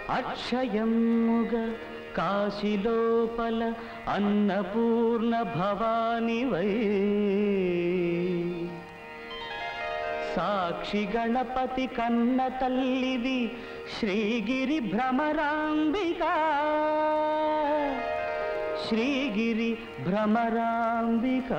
అక్షయముగ కాశీలోపల అన్నపూర్ణ భవానివై సాక్షి గణపతి కన్న తల్లివి Srigiri Bhramarambika Srigiri Bhramarambika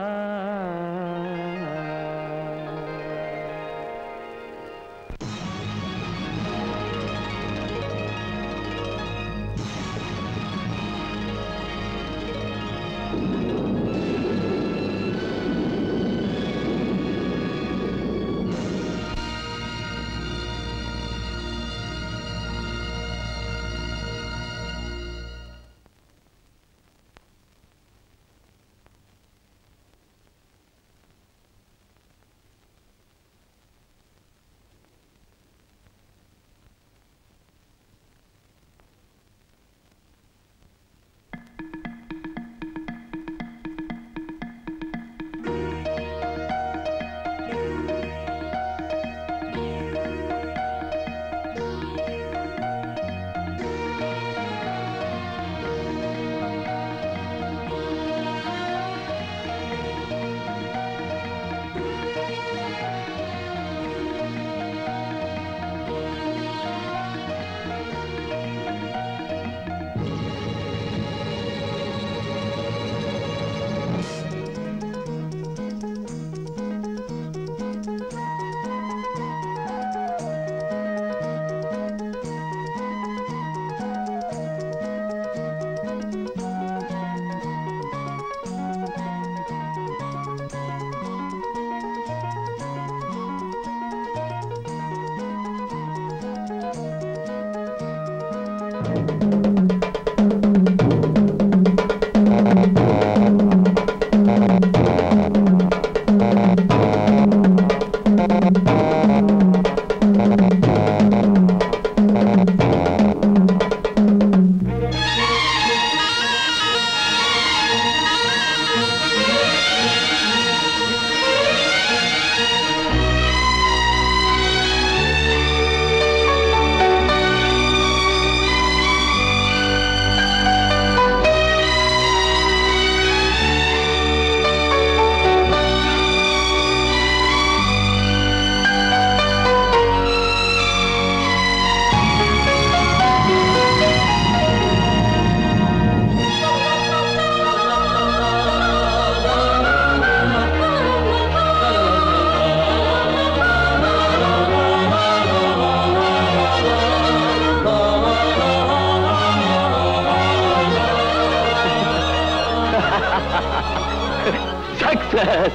success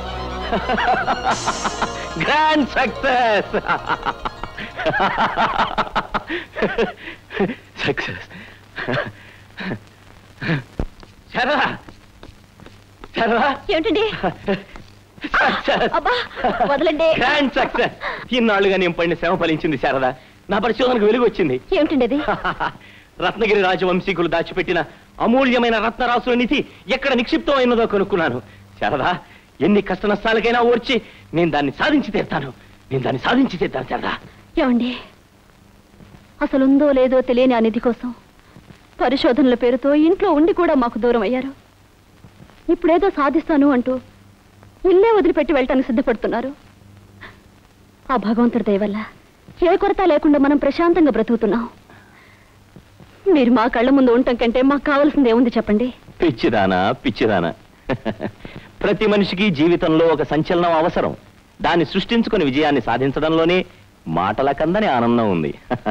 grand success success శరదా శరదా ఏమిటండి సక్సెస్ అబ్బా వదలండి గ్రాండ్ సక్సెస్ ఇన్నాళ్ళుగా నేను పడిన శ్రమ ఫలించింది శారదా నా పరిశోధనకు వెలుగు వచ్చింది ఏమిటండి అది రత్నగిరి రాజవంశీకులు దాచిపెట్టిన అమూల్యమైన రత్నరాసుల నిధి ఎక్కడ నిక్షిప్తమైనదో కనుక్కున్నాను శారదా ఎన్ని కష్ట నష్టాలకైనా ఓర్చి నేను దాన్ని సాధించి తీరుతాను నేను దాన్ని సాధించి తీరుతాను శారదా ఏమండి అసలు ఉందో లేదో తెలియని ఆ నిధి కోసం పరిశోధనల పేరుతో ఇంట్లో ఉండి కూడా మాకు దూరం అయ్యారు ఇప్పుడేదో సాధిస్తాను అంటూ ఇల్లే వదిలిపెట్టి వెళ్ళటానికి సిద్ధపడుతున్నారు ఆ భగవంతుడి దయ వల్ల ఏ కొరత లేకుండా మనం ప్రశాంతంగా బ్రతుకుతున్నాం మీరు మా కళ్ళ ముందు ఉండటం కంటే మాకు కావాల్సింది ఏముంది చెప్పండి పిచ్చిదానా పిచ్చిదానా ప్రతి మనిషికి జీవితంలో ఒక సంచలనం అవసరం దాన్ని సృష్టించుకుని విజయాన్ని సాధించడంలోనే మాటల కందని ఆనందం ఉంది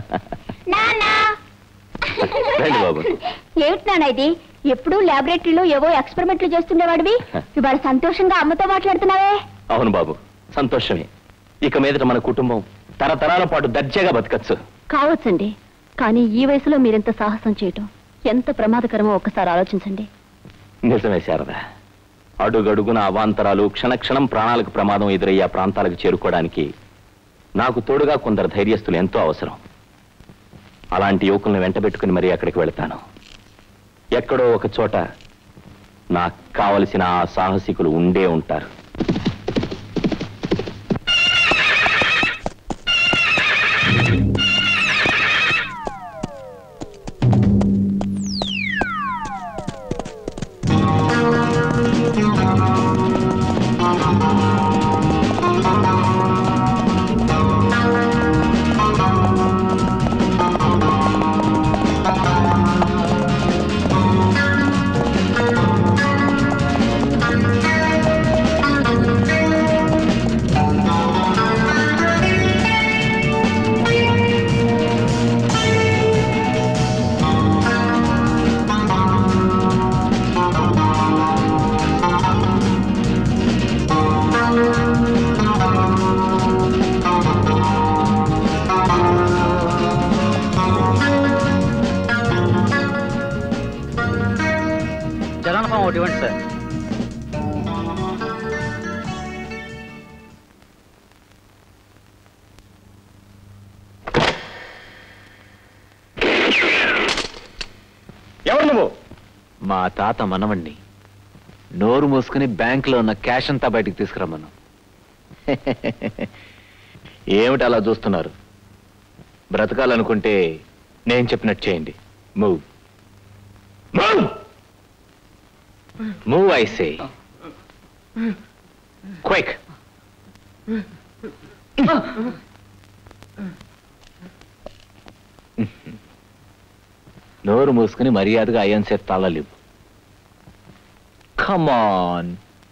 రండి బాబు ఏమిటి నాన్న ఇది ఎప్పుడు లాబొరేటరీలో ఏవో ఎక్స్పెరిమెంట్లు చేస్తుండేవాడివి ఇవాళ సంతోషంగా అమ్మతో మాట్లాడుతున్నావే అవును బాబు సంతోషమే ఇక మీదట మన కుటుంబం తరతరాల పాటు దర్జాగా బతకచ్చు కావచ్చండి కానీ ఈ వయసులో మీరెంత సాహసం చేయటం ఎంత ప్రమాదకరమో ఒక్కసారి ఆలోచించండి నిజమే శారద అడుగడుగున అవాంతరాలు క్షణక్షణం ప్రాణాలకు ప్రమాదం ఎదురయ్యే ఆ ప్రాంతాలకు చేరుకోవడానికి నాకు తోడుగా కొందరు ధైర్యస్తులు ఎంతో అవసరం అలాంటి యువకుల్ని వెంటబెట్టుకుని మరీ అక్కడికి వెళతాను ఎక్కడో ఒక చోట నాకు కావలసిన ఆ సాహసికులు ఉండే ఉంటారు ఇవ్వండి సార్ ఎవరు నువ్వు మా తాత మనవణ్ణి నోరు మూసుకుని బ్యాంకులో ఉన్న క్యాష్ అంతా బయటికి తీసుకురమ్మను ఏమిటి అలా చూస్తున్నారు బ్రతకాలనుకుంటే నేను చెప్పినట్టు చేయండి move move move I say quick నోరు మూసుకుని మర్యాదగా అయ్యన్ సేపు తాళలేవు come on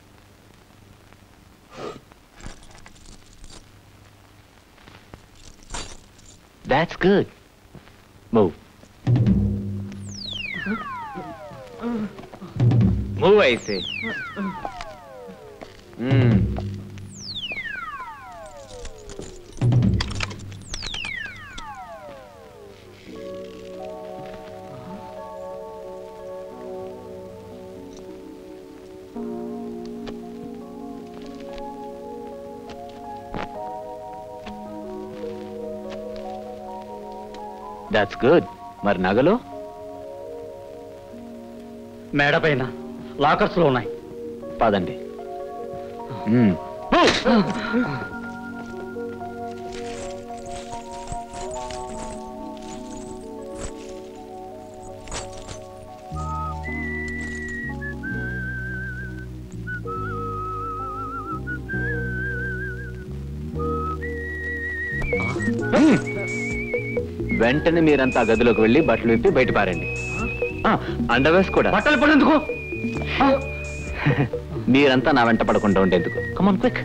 that's good move move అయితే దాట్స్ గుడ్ మరి నగలు మేడ పైన లాకర్స్ లో ఉన్నాయి పదండి మ్మ్. వెంటనే మీరంతా గదిలోకి వెళ్ళి బట్టలు విప్పి బయట పారండి అండర్వేస్ కూడా బట్టలు పడేందుకు మీరంతా నా వెంట పడకుండా ఉండేందుకు కమాన్ క్విక్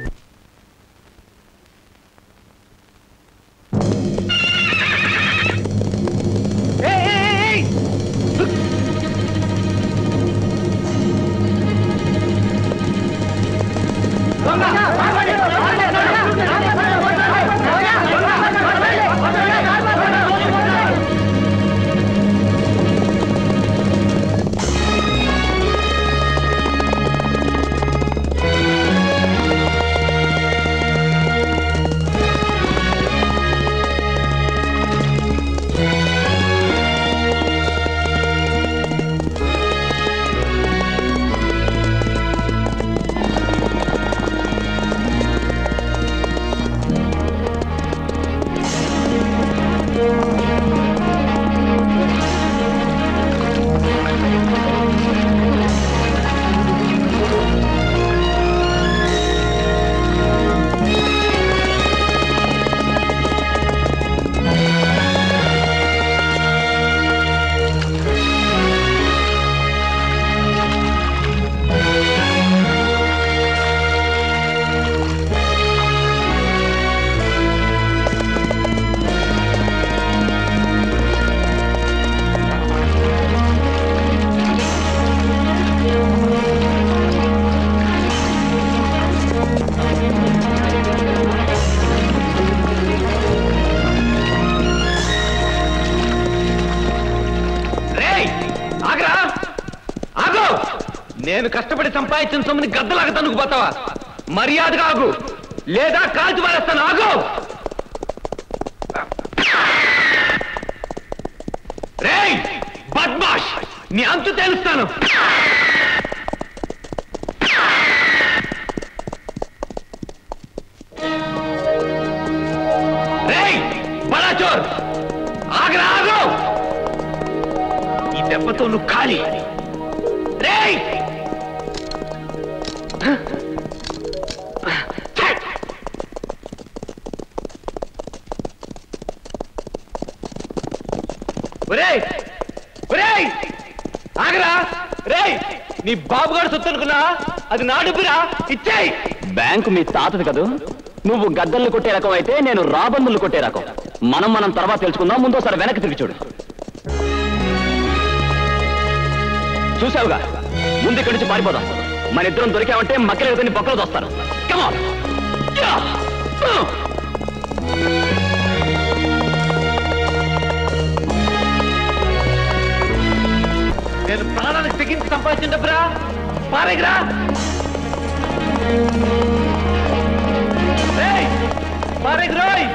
రేయ్ ఆగరా ఆగు నేను కష్టపడి సంపాదించిన సొమ్ముని గద్దలాగా తనుకు పోతావా మర్యాదగా ఆగు లేదా కాల్చి పారేస్తాను ఆగు రేయ్ బద్మాష్ నీ అంతు తెలుస్తాను రేయ్ బడాచోర్ ఆగరా ఆగు ఈ దెబ్బతో నువ్వు ఖాళీ రేయ్ ఒరేయ్ ఒరేయ్ ఆగరా రేయ్ నీ బాబుగారు సొత్తు అనుకున్నా అది నా డబ్బురా ఇచ్చేయ్ బ్యాంకు మీ తాతది కదూ నువ్వు గద్దల్ని కొట్టే రకం అయితే నేను రాబందులు కొట్టే రకం మనం మనం తర్వాత తెలుసుకుందాం ముందోసారి వెనక్కి తిరిగి చూడు చూసావుగా ముందు ఇక్కడి నుంచి పారిపోదాం మన ఇద్దరం దొరికామంటే మక్కలు ఎదుని బొక్కలు వస్తారు కమాన్ నేను ప్రాణానికి తెగించి సంపాదించిన డబ్బురా పారేగిరా పారేగిరాయ్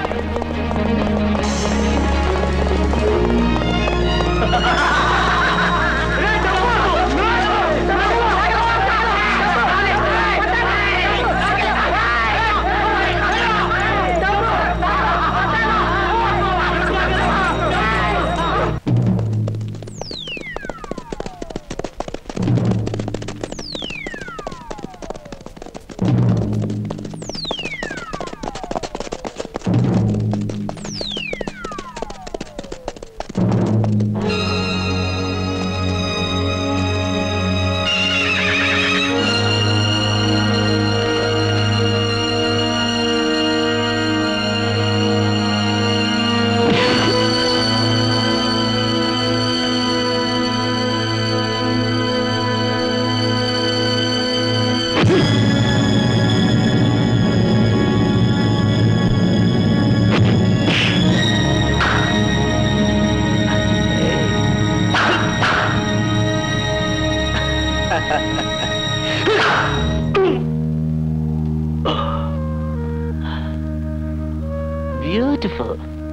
beautiful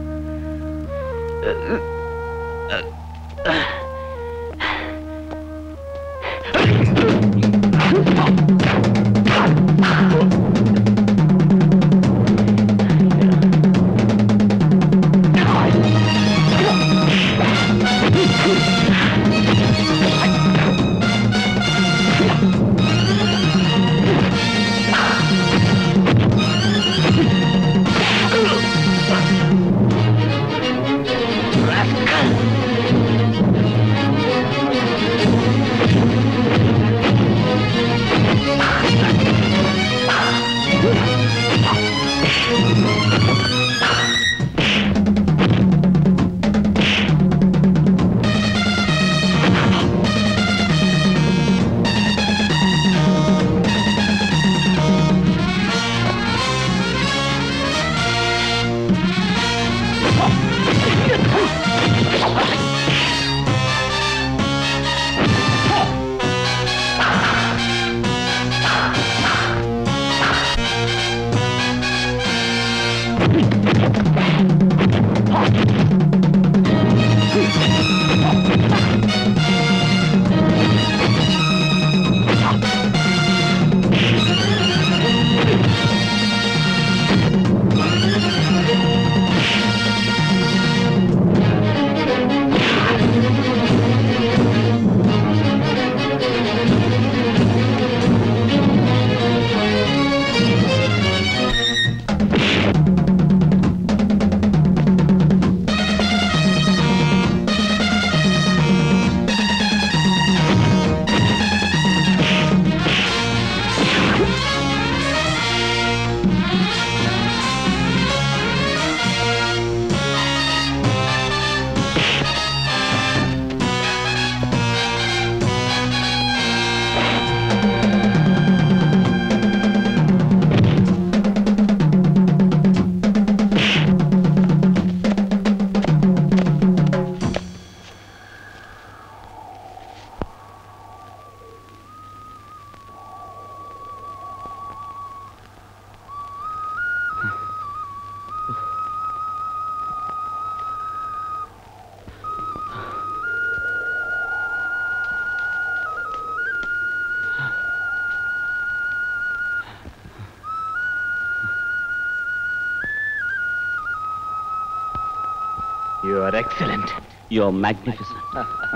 you are excellent you are magnificent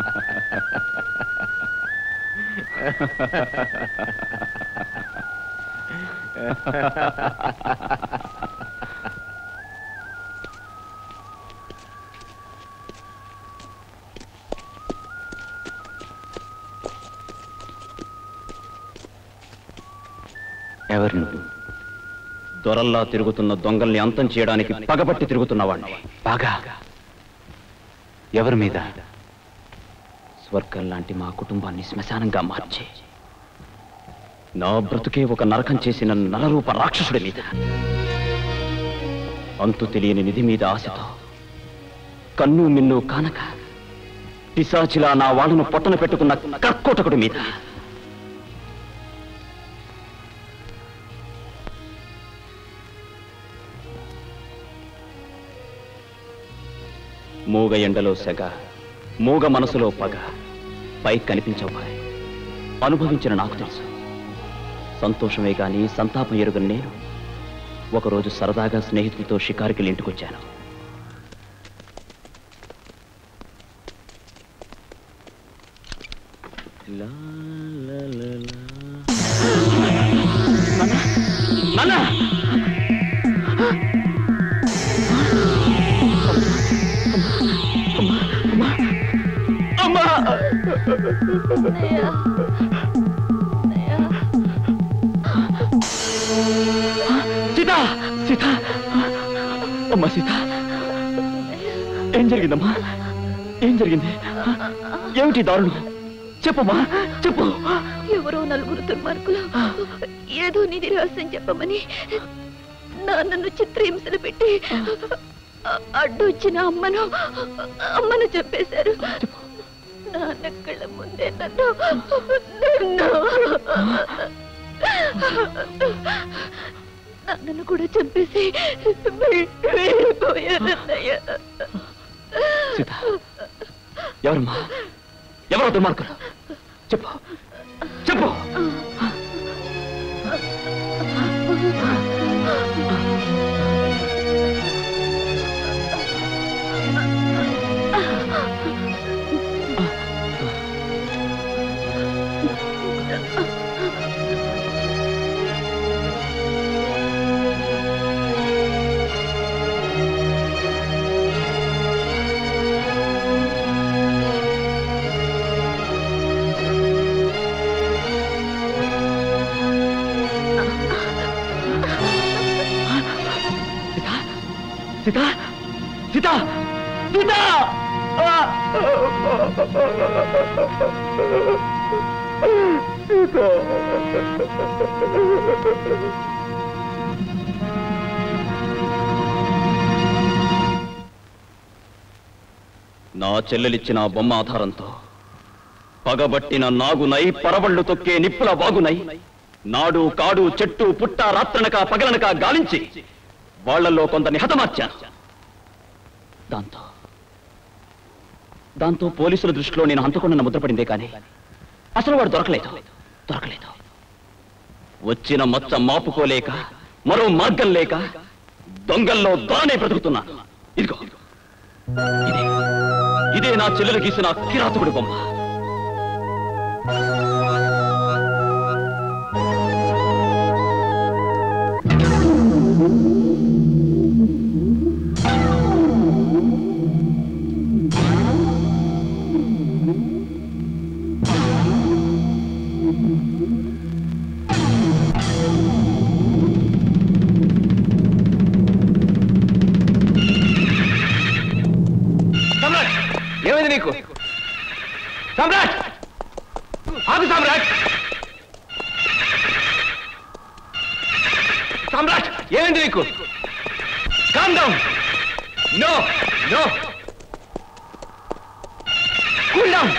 ఎవరు నువ్వు దొరల్లా తిరుగుతున్న దొంగల్ని అంతం చేయడానికి పగబట్టి తిరుగుతున్నవాణ్ణి బాగా ఎవరి మీద స్వర్గం లాంటి మా కుటుంబాన్ని శ్మశానంగా మార్చే నా బ్రతుకే ఒక నరకం చేసిన నరరూప రాక్షసుడి మీద అంతు తెలియని నిధి మీద ఆశతో కన్ను మిన్ను కానక పిశాచిలా నా వాళ్ళను పొట్టన పెట్టుకున్న కక్కోటకుడి మీద మూగ ఎండలో సెగ మూగ మనసులో పగ పై కనిపించవు అనుభవించిన నాకు తెలుసు సంతోషమే గాని సంతాపం ఎరుగని నేను ఒకరోజు సరదాగా స్నేహితులతో షికారుకి ఇంటికొచ్చాను నాన్న అమ్మా సీత సీత అమ్మా సీత ఏం జరిగిందమ్మా ఏం జరిగింది ఏమిటి దారుణం చెప్పమ్మా చెప్పు ఎవరో నలుగురు దుర్మార్గులు ఏదో నిధి రహస్యం చెప్పమని నాన్నను చిత్రహింసలు పెట్టి అ- అడ్డొచ్చిన అమ్మను అమ్మను చెప్పేశారు నాన్న కళ్ళ ముందే నన్ను నన్ను నాన్నను కూడా చంపేసి వెళ్ళిపోయారన్నయ్య సీత ఎవరమ్మా ఎవరో దుర్మార్గులు చెప్పు చెప్పు సీత సీత సీత ఆ! నా చెల్లెలిచ్చిన ఆ బొమ్మ ఆధారంతో పగబట్టిన నాగునై పరవళ్ళు తొక్కే నిప్పుల వాగునై నాడు కాడు చెట్టు పుట్ట రాత్రనక పగలనక గాలించి వాళ్ళల్లో కొందరిని హతమార్చాను దాంతో దాంతో పోలీసుల దృష్టిలో నేను హంతకుండా ముద్రపడిందే కానీ అసలు వాడు దొరకలేదు దొరకలేదు వచ్చిన మచ్చ మాపుకోలేక మరో మార్గం లేక దొంగల్లో దానే బ్రతుకుతున్నాను ఇదిగో ఇదే ఇదే నా చెల్లెలు గీసిన కిరాతకుడి బొమ్మ సమ్రాట్ ఏమైంది నీకు సమ్రాట్ ఆగు సమ్రాట్ సమ్రాట్ ఏమైంది నీకు calm down no no cool down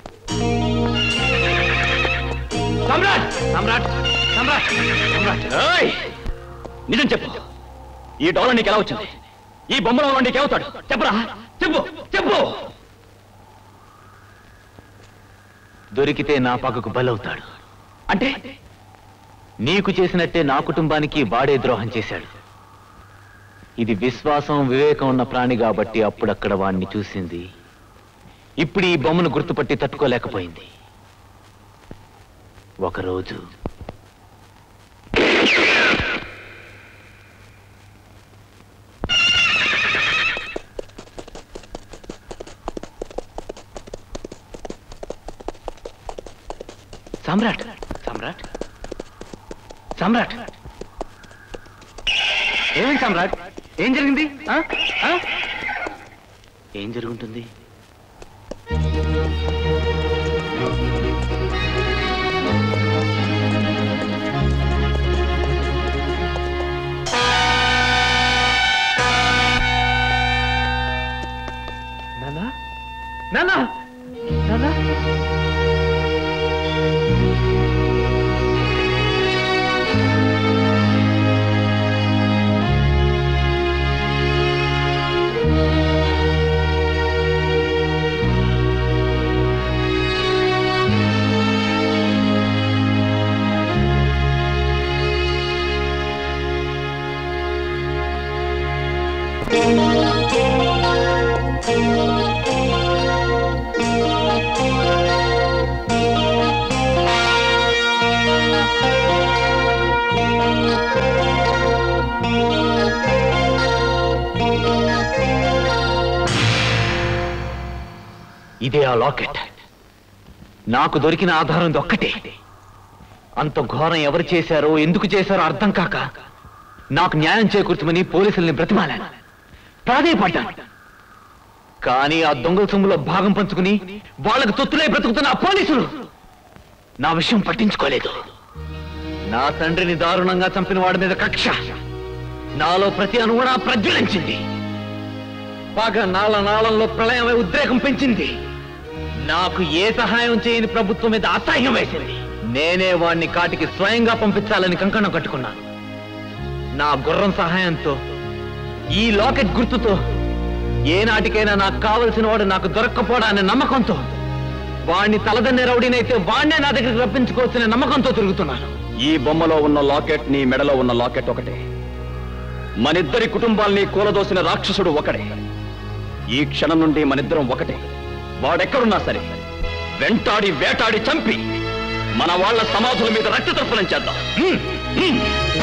Samrat Samrat Samrat Samrat ఏయ్! నిజం చెప్పు ఈ డాలర్ నీకు ఎలా వచ్చింది ఈ బొమ్మలో ఉన్న నీకు ఏమవుతాడు చెప్పరా చెప్పు చెప్పు దొరికితే నా పగకు బలవుతాడు అంటే నీకు చేసినట్టే నా కుటుంబానికి వాడే ద్రోహం చేశాడు ఇది విశ్వాసం వివేకం ఉన్న ప్రాణి కాబట్టి అప్పుడక్కడ వాణ్ణి చూసింది ఇప్పుడు ఈ బొమ్మను గుర్తుపట్టి తట్టుకోలేకపోయింది ఒకరోజు సమ్రాట్ సమ్రాట్ సమ్రాట్ ఏమైంది సమ్రాట్ ఏం జరిగింది ఆ? ఆ? ఏం జరుగుంటుంది నానా నానా ఇదే ఆ లాకెట్ నాకు దొరికిన ఆధారం ఇది ఒక్కటే అంత ఘోరం ఎవరు చేశారో ఎందుకు చేశారో అర్థం కాక నాకు న్యాయం చేకూర్చమని పోలీసుల్ని బ్రతిమాలాను ప్రాధేయపడ్డాను కానీ ఆ దొంగల సొమ్ములో భాగం పంచుకుని వాళ్ళకు తొత్తులే బ్రతుకుతున్న ఆ పోలీసులు నా విషయం పట్టించుకోలేదు నా తండ్రిని దారుణంగా చంపిన వాడి మీద కక్ష నాలో ప్రతి అణువునా ప్రజ్వలించింది పగ నాళ నాళంలో ప్రళయమై ఉద్రేకం పెంచింది నాకు ఏ సహాయం చేయని ప్రభుత్వం మీద అసహ్యం వేసింది నేనే వాణ్ణి కాటికి స్వయంగా పంపించాలని కంకణం కట్టుకున్నాను నా గుర్రం సహాయంతో ఈ లాకెట్ గుర్తుతో ఏనాటికైనా నాకు కావలసిన వాడు నాకు దొరక్కపోవడానే నమ్మకంతో వాణ్ణి తలదన్నే రౌడీనైతే వాణ్ణే నా దగ్గరికి రప్పించుకోవచ్చనే నమ్మకంతో తిరుగుతున్నాను ఈ బొమ్మలో ఉన్న లాకెట్ నీ మెడలో ఉన్న లాకెట్ ఒకటే మనిద్దరి కుటుంబాల్ని కూలదోసిన రాక్షసుడు ఒకడే ఈ క్షణం నుండి మనిద్దరం ఒకటే వాడెక్కడున్నా సరే వెంటాడి వేటాడి చంపి మన వాళ్ళ సమాధుల మీద రక్త తర్పణం చేద్దాం హ్మ్, హ్మ్.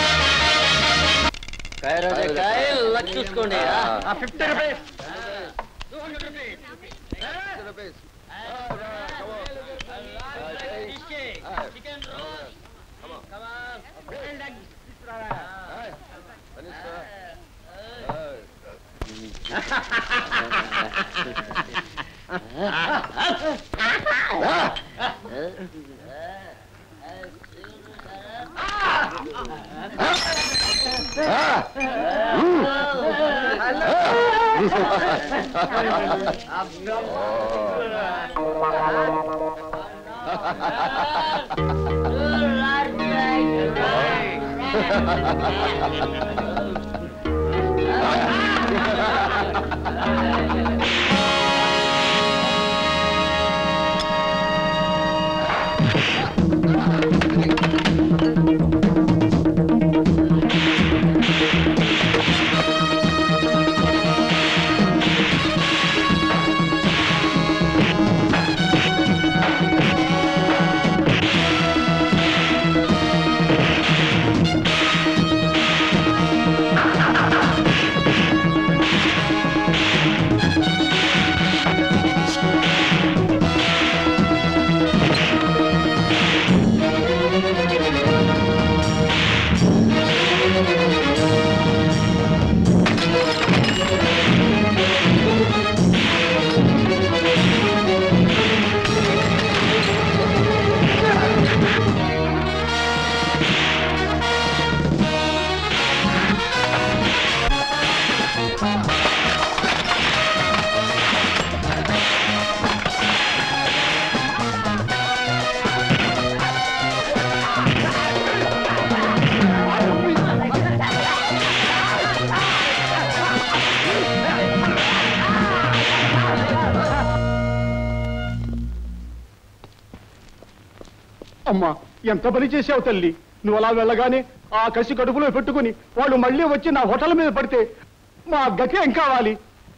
అమ్మా ఎంత పని చేసావు తల్లి నువ్వు అలా వెళ్ళగానే ఆ కసి కడుపులో పెట్టుకుని వాళ్ళు మళ్ళీ వచ్చి నా హోటల్ మీద పడితే మా గతి ఏం కావాలి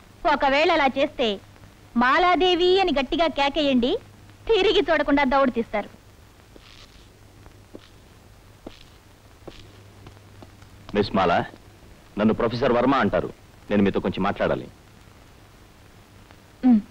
ఒకవేళ అలా చేస్తే మాలాదేవి అని గట్టిగా కేకేయండి తిరిగి చూడకుండా దౌడు తీస్తారు మిస్ మాలా నన్ను ప్రొఫెసర్ వర్మ అంటారు నేను మీతో కొంచెం మాట్లాడాలి ఉమ్.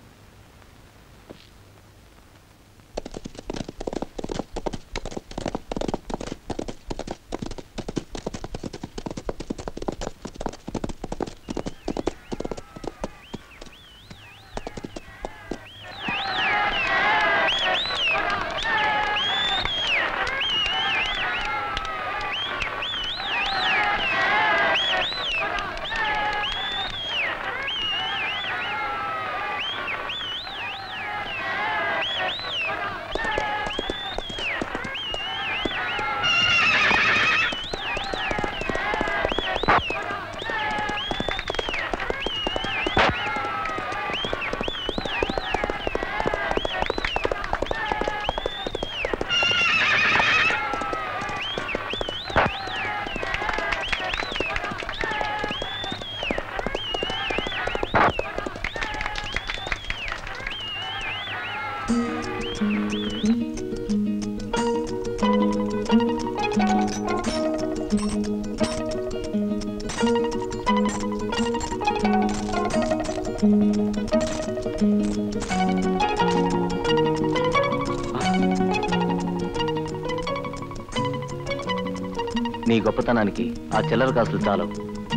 దొంగతనానికి ఆ చిల్లర కాసులు చాలవు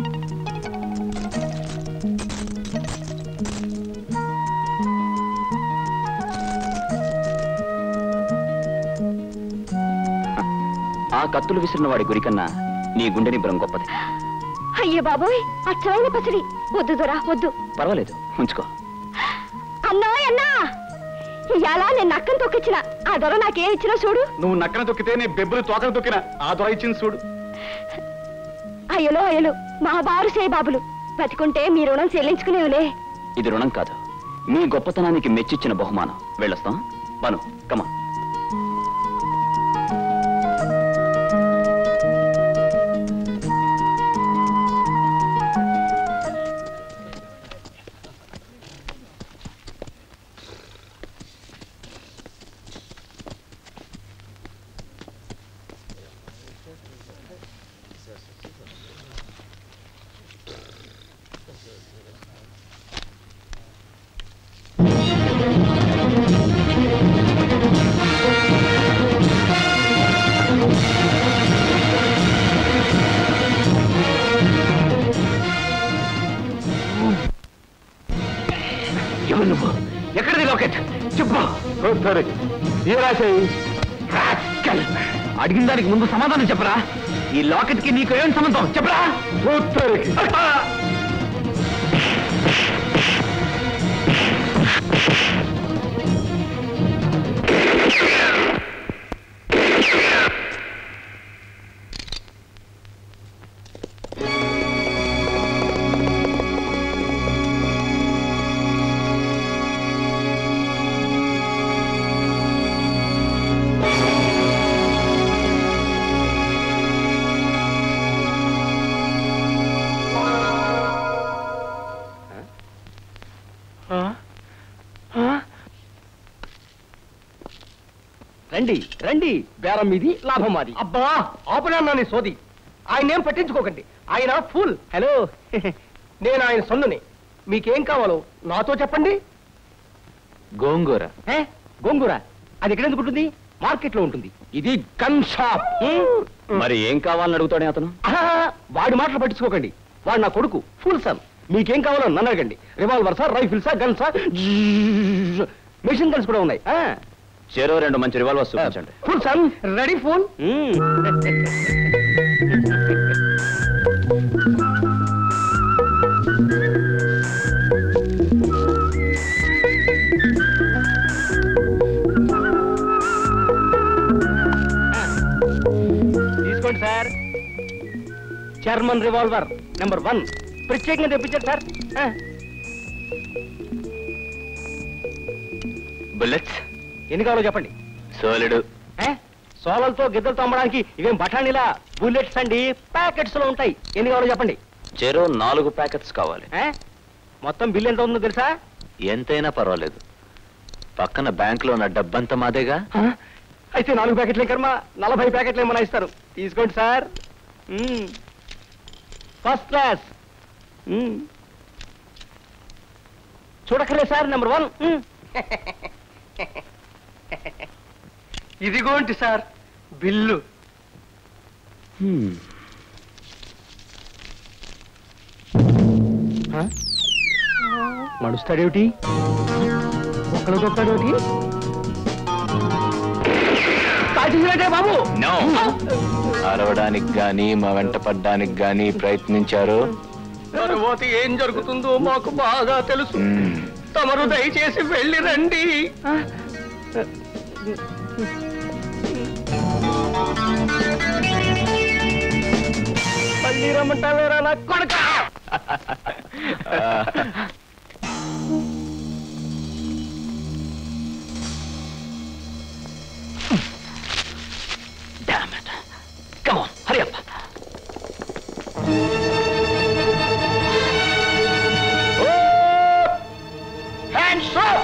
ఆ కత్తులు విసిరిన వాడి గురి కన్నా నీ గుండె నిబ్బరం గొప్పది అయ్యో బాబోయ్ అచ్చమైన పసిడి వద్దు దొరా వద్దు పర్వాలేదు ఉంచుకో అన్నా అన్నా ఇవాళ నేను నక్కను తొక్కిచ్చిన ఆ దొర నాకేం ఇచ్చినా చూడు నువ్వు నక్కన తొక్కితే నీ బెబ్బులు తోకన తొక్కిన ఆ దొర ఇచ్చింది చూడు అయ్యలో అయ్యలు మా బారు సే బాబులు బతికుంటే మీ రుణం చెల్లించుకునేవులే ఇది రుణం కాదు మీ గొప్పతనానికి మెచ్చిచ్చిన బహుమానం వెళ్ళొస్తాం బను కమా ఎవరు నువ్వు ఎక్కడిది లాకెట్ చెప్పు సరే ఏ రాశాయి రాస్కల్. అడిగిన దానికి ముందు సమాధానం చెప్పరా ఈ లాకెట్ కి నీకు ఏం సంబంధం చెప్పరా ఉత్తరికి రండి రండి బేరం మీది లాభం మాది అబ్బా ఆపనా నీ సోది ఆయన ఏం పట్టించుకోకండి ఆయన ఫుల్ హలో నేను ఆయన సొన్నుని మీకేం కావాలో నాతో చెప్పండి గోంగూర ఏ గోంగూర అది ఎక్కడెందుకు ఉంటుంది మార్కెట్ లో ఉంటుంది ఇది గన్ షాప్ మరి ఏం కావాలని అడుగుతాడే అతను వాడి మాటలు పట్టించుకోకండి వాడు నా కొడుకు ఫుల్ సన్ మీకేం కావాలో నన్ను అడగండి రివాల్వర్సా రైఫిల్సా గన్సా మెషిన్ గన్స్ కూడా ఉన్నాయి చెరో రెండు మంచి రివాల్వర్స్ చూపించండి ఫుల్ సన్ రెడీ ఫుల్ తీసుకోండి sir chairman revolver number one ప్రత్యేకంగా తెప్పించారు సార్ ఆ. బుల్లెట్స్ ఎన్ని కావాలో చెప్పండి సోలిడు ఏ? సోలలతో గిద్దలతో అమ్మడానికి ఇవేం బఠానీలా బుల్లెట్స్ అండి ప్యాకెట్స్ లో ఉంటాయి ఎన్ని కావాలో చెప్పండి చెరో నాలుగు ప్యాకెట్స్ కావాలి ఏ? మొత్తం బిల్ ఎంత ఉందో తెలుసా ఎంతైనా పర్వాలేదు పక్కన బ్యాంకులో ఉన్న డబ్బంతా మాదేగా ఆ? అయితే నాలుగు ప్యాకెట్లే కర్మ నలభై ప్యాకెట్లు ఏమన్నా ఇస్తారు తీసుకోండి సార్ మ్మ్. ఫస్ట్ క్లాస్ మ్మ్. చూడక్కర్లే సార్ నెంబర్ వన్ మ్మ్. ఇదిగోండి సార్ బిల్లు ఆ? మడుస్తాడేమిటి ఒక్కడు దొక్కాడేమిటి కాల్చేసినట్టే బాబు నో అరవడానికి గాని మా వెంట పడ్డానికి గాని ప్రయత్నించారు తరువాత ఏం జరుగుతుందో మాకు బాగా తెలుసు మ్మ్. తమరు దయచేసి వెళ్ళి రండి మళ్ళీ రమ్మంటావేరా నా కొడక Damn it. Come on, hurry up. Hands up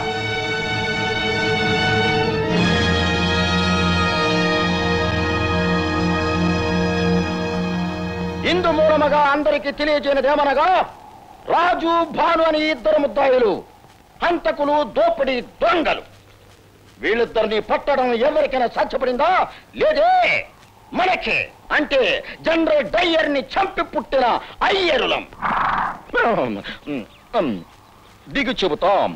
ఇందు మూలముగా అందరికీ తెలియజేయనిదేమనగా రాజు భాను అని ఇద్దరు ముద్దాయిలు హంతకులు దోపిడి దొంగలు వీళ్ళిద్దరిని పట్టడం ఎవరికైనా సాధ్యపడిందా లేదే మనకే అంటే జనరల్ డయ్యర్ ని చంపి పుట్టిన అయ్యరులం దిగు చెబుతాం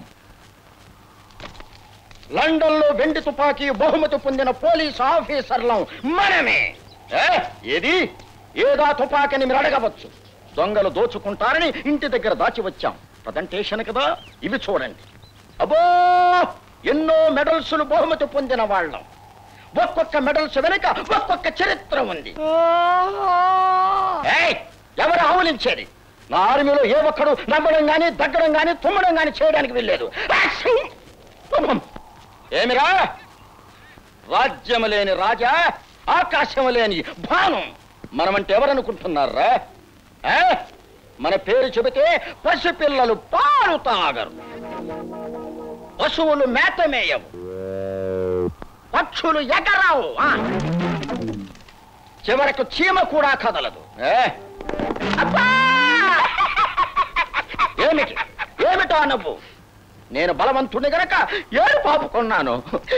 లండన్ లో వెండి తుపాకీ బహుమతి పొందిన పోలీస్ ఆఫీసర్లం మనమే ఏ? ఏది ఏదా తుపాకీని మీరు అడగవచ్చు దొంగలు దోచుకుంటారని ఇంటి దగ్గర దాచి వచ్చాం ప్రజెంటేషన్ కదా ఇవి చూడండి అబ్బో ఎన్నో మెడల్స్లు బహుమతి పొందిన వాళ్ళం ఒక్కొక్క మెడల్స్ వెనుక ఒక్కొక్క చరిత్ర ఉంది ఏయ్, ఎవరు ఆవులించేది నా ఆర్మీలో ఏ ఒక్కడు నమ్మడం గాని దగ్గడం గాని తుమ్మడం గాని చేయడానికి వెళ్ళలేదు ఏమిరా రాజ్యం లేని రాజా ఆకాశం లేని భానం మనమంటే ఎవరనుకుంటున్నారా ఆ? మన పేరు చెబితే పసిపిల్లలు పాలు తాగరు పశువులు మేత మేయవు పక్షులు ఎగరావు ఆ. చివరకు చీమ కూడా కదలదు ఏ? అబ్బా! ఏమిటి ఏమిటో నువ్వు నేను బలవంతుడిని గనక ఏడు పాపుకున్నాను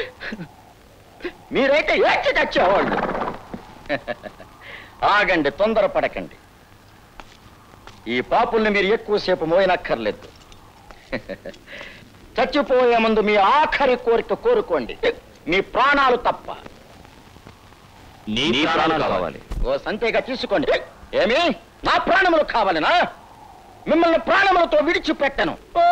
మీరైతే ఏడ్చి తెచ్చేవాళ్ళు ఆగండి తొందరపడకండి ఈ పాపుల్ని మీరు ఎక్కువసేపు మోయనక్కర్లేదు చచ్చిపోయే ముందు మీ ఆఖరి కోరిక కోరుకోండి మీ ప్రాణాలు తప్ప నీ ప్రాణాలు కావాలి ఓ సంతేగా తీసుకోండి ఏమి నా ప్రాణములు కావాలనా మిమ్మల్ని ప్రాణములతో విడిచిపెట్టను ఓ!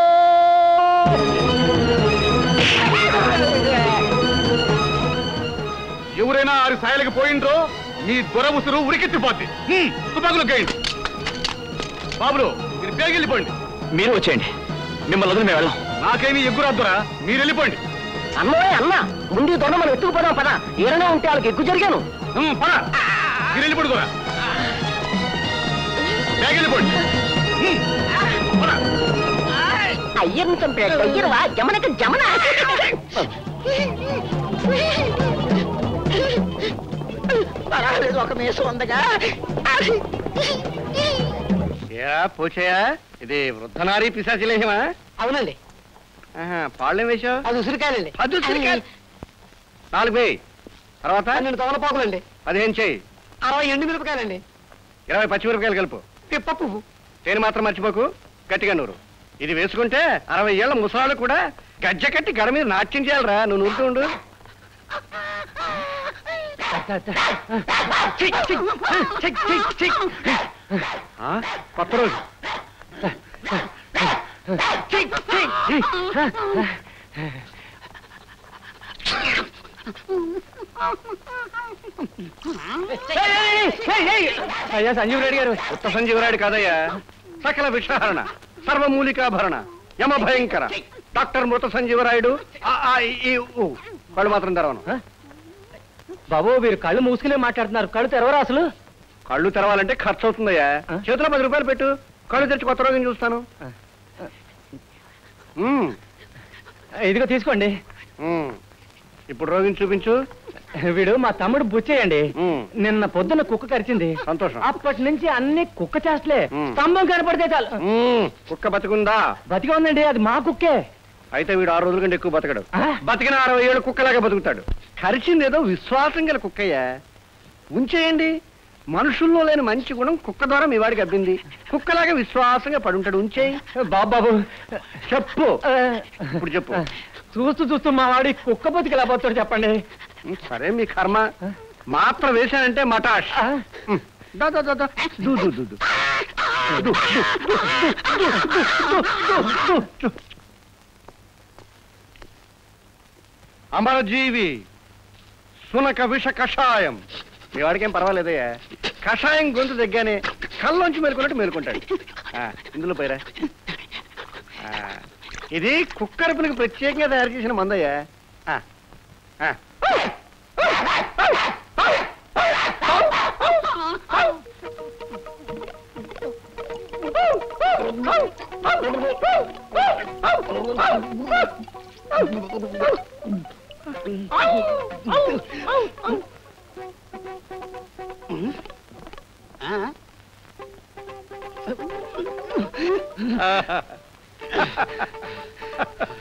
ఎవరైనా ఆరు సాయలకి పోయిండ్రో మీ దొర ఉసురు ఉరికెత్తిపోద్ది హ్మ్, తుపాకులు గేయండి బాబులు మీరు బేగి వెళ్ళిపోండి మీరు వచ్చేయండి మిమ్మల్ని వదిలి మేము వెళ్ళాం నాకేమీ ఎగ్గురాద్దరా మీరు వెళ్ళిపోండి అన్నమే అన్న ముందు దొంగ మనం ఎత్తుకుపోదాం పద ఏదైనా ఉంటే వాళ్ళకి ఎక్కువ జరిగాను హ్మ్, పద. మీరు వెళ్ళిపోండి దొర బేగి వెళ్ళిపోండి హ్మ్, పద. అయ్యర్ని చంపాడు అయ్యరువా జమనక జమన పర్వాలేదు ఒక మేసం ఉందగా ఏరా పోచయ్యా ఇది వృద్ధనారీ పిశాచిలేహమా అవునండి ఆహా, పాళ్ళేం వేశావు అది ఉసిరికాయలండి పది ఉసిరికాయలు. నాలుగు వేయి తర్వాత పన్నెండు తమలపాకులండి పదిహేను చేయి అరవై ఎండు మిరపకాయలండి ఇరవై పచ్చిమిరపకాయలు కలుపు పిప్ప పువ్వు తేనె మాత్రం మర్చిపోకు గట్టిగా నూరు ఇది వేసుకుంటే అరవై ఏళ్ళ ముసలాళ్ళు కూడా గజ్జ కట్టి గడ మీద నాట్యం చేయాలరా నువ్వు నూరుతూ ఉండు చిక్, చిక్, చిక్, చిక్, చిక్. ఆ, కొత్త రోజు చిక్, చిక్, చిక్. అయ్యా సంజీవ్ రెడ్డి గారు ఉత్త సంజీవరాయుడు కాదయ్యా సకల విషహరణ సర్వమూలికాభరణ యమ భయంకర డాక్టర్ మృత సంజీవరాయుడు ఆ, ఆ, ఈ, ఈ, ఊ. కళ్ళు మాత్రం తెరవను బాబు మీరు కళ్ళు మూసుకునే మాట్లాడుతున్నారు కళ్ళు తెరవరా అసలు కళ్ళు తెరవాలంటే ఖర్చు అవుతుందయ్యా చేతిలో పది రూపాయలు పెట్టు కళ్ళు తెరిచి కొత్త రోగం చూస్తాను మ్మ్. ఇదిగో తీసుకోండి మ్మ్. ఇప్పుడు రోగిని చూపించు వీడు మా తమ్ముడు బుచ్చేయండి మ్మ్. నిన్న పొద్దున్న కుక్క కరిచింది సంతోషం అప్పటి నుంచి అన్ని కుక్క చేస్తలే మ్మ్. స్తంభం కనపడితే చాలు మ్మ్. కుక్క బతికుందా బతిగా ఉందండి అది మా కుక్కే అయితే వీడు ఆరు రోజుల కంటే ఎక్కువ బతకడు ఆ? బతికిన అరవై ఏళ్ళు కుక్కలాగా బతుకుతాడు కరిచింది ఏదో విశ్వాసం గల కుక్కయ్యా ఉంచేయండి మనుషుల్లో లేని మంచి గుణం కుక్క ద్వారా మీ వాడికి అబ్బింది కుక్కలాగా విశ్వాసంగా పడుంటాడు ఉంచేయి బాబు బాబు చెప్పు ఆ, ఇప్పుడు చెప్పు చూస్తూ చూస్తూ మా వాడి కుక్క బతికి ఎలా పోతాడు చెప్పండి ఉం, సరే మీ కర్మ మాత్రం వేశానంటే మటాష్ ఆ? ఉం, దా, దా, దా, దా. దు, దు, దు, దు. దు, దు, దు, దు, దు, దు, దు, దు, దు. అమరజీవి సునక విష కషాయం మీ వాడికేం పర్వాలేదయ్యా కషాయం గొంతు దగ్గానే కళ్ళలోంచి మేలుకున్నట్టు మేలుకుంటాడు ఆ, ఇందులో పోయిరా ఆ, ఇది కుక్కరుపులకు ప్రత్యేకంగా తయారు చేసిన మందయ్యా ఆ, ఆ.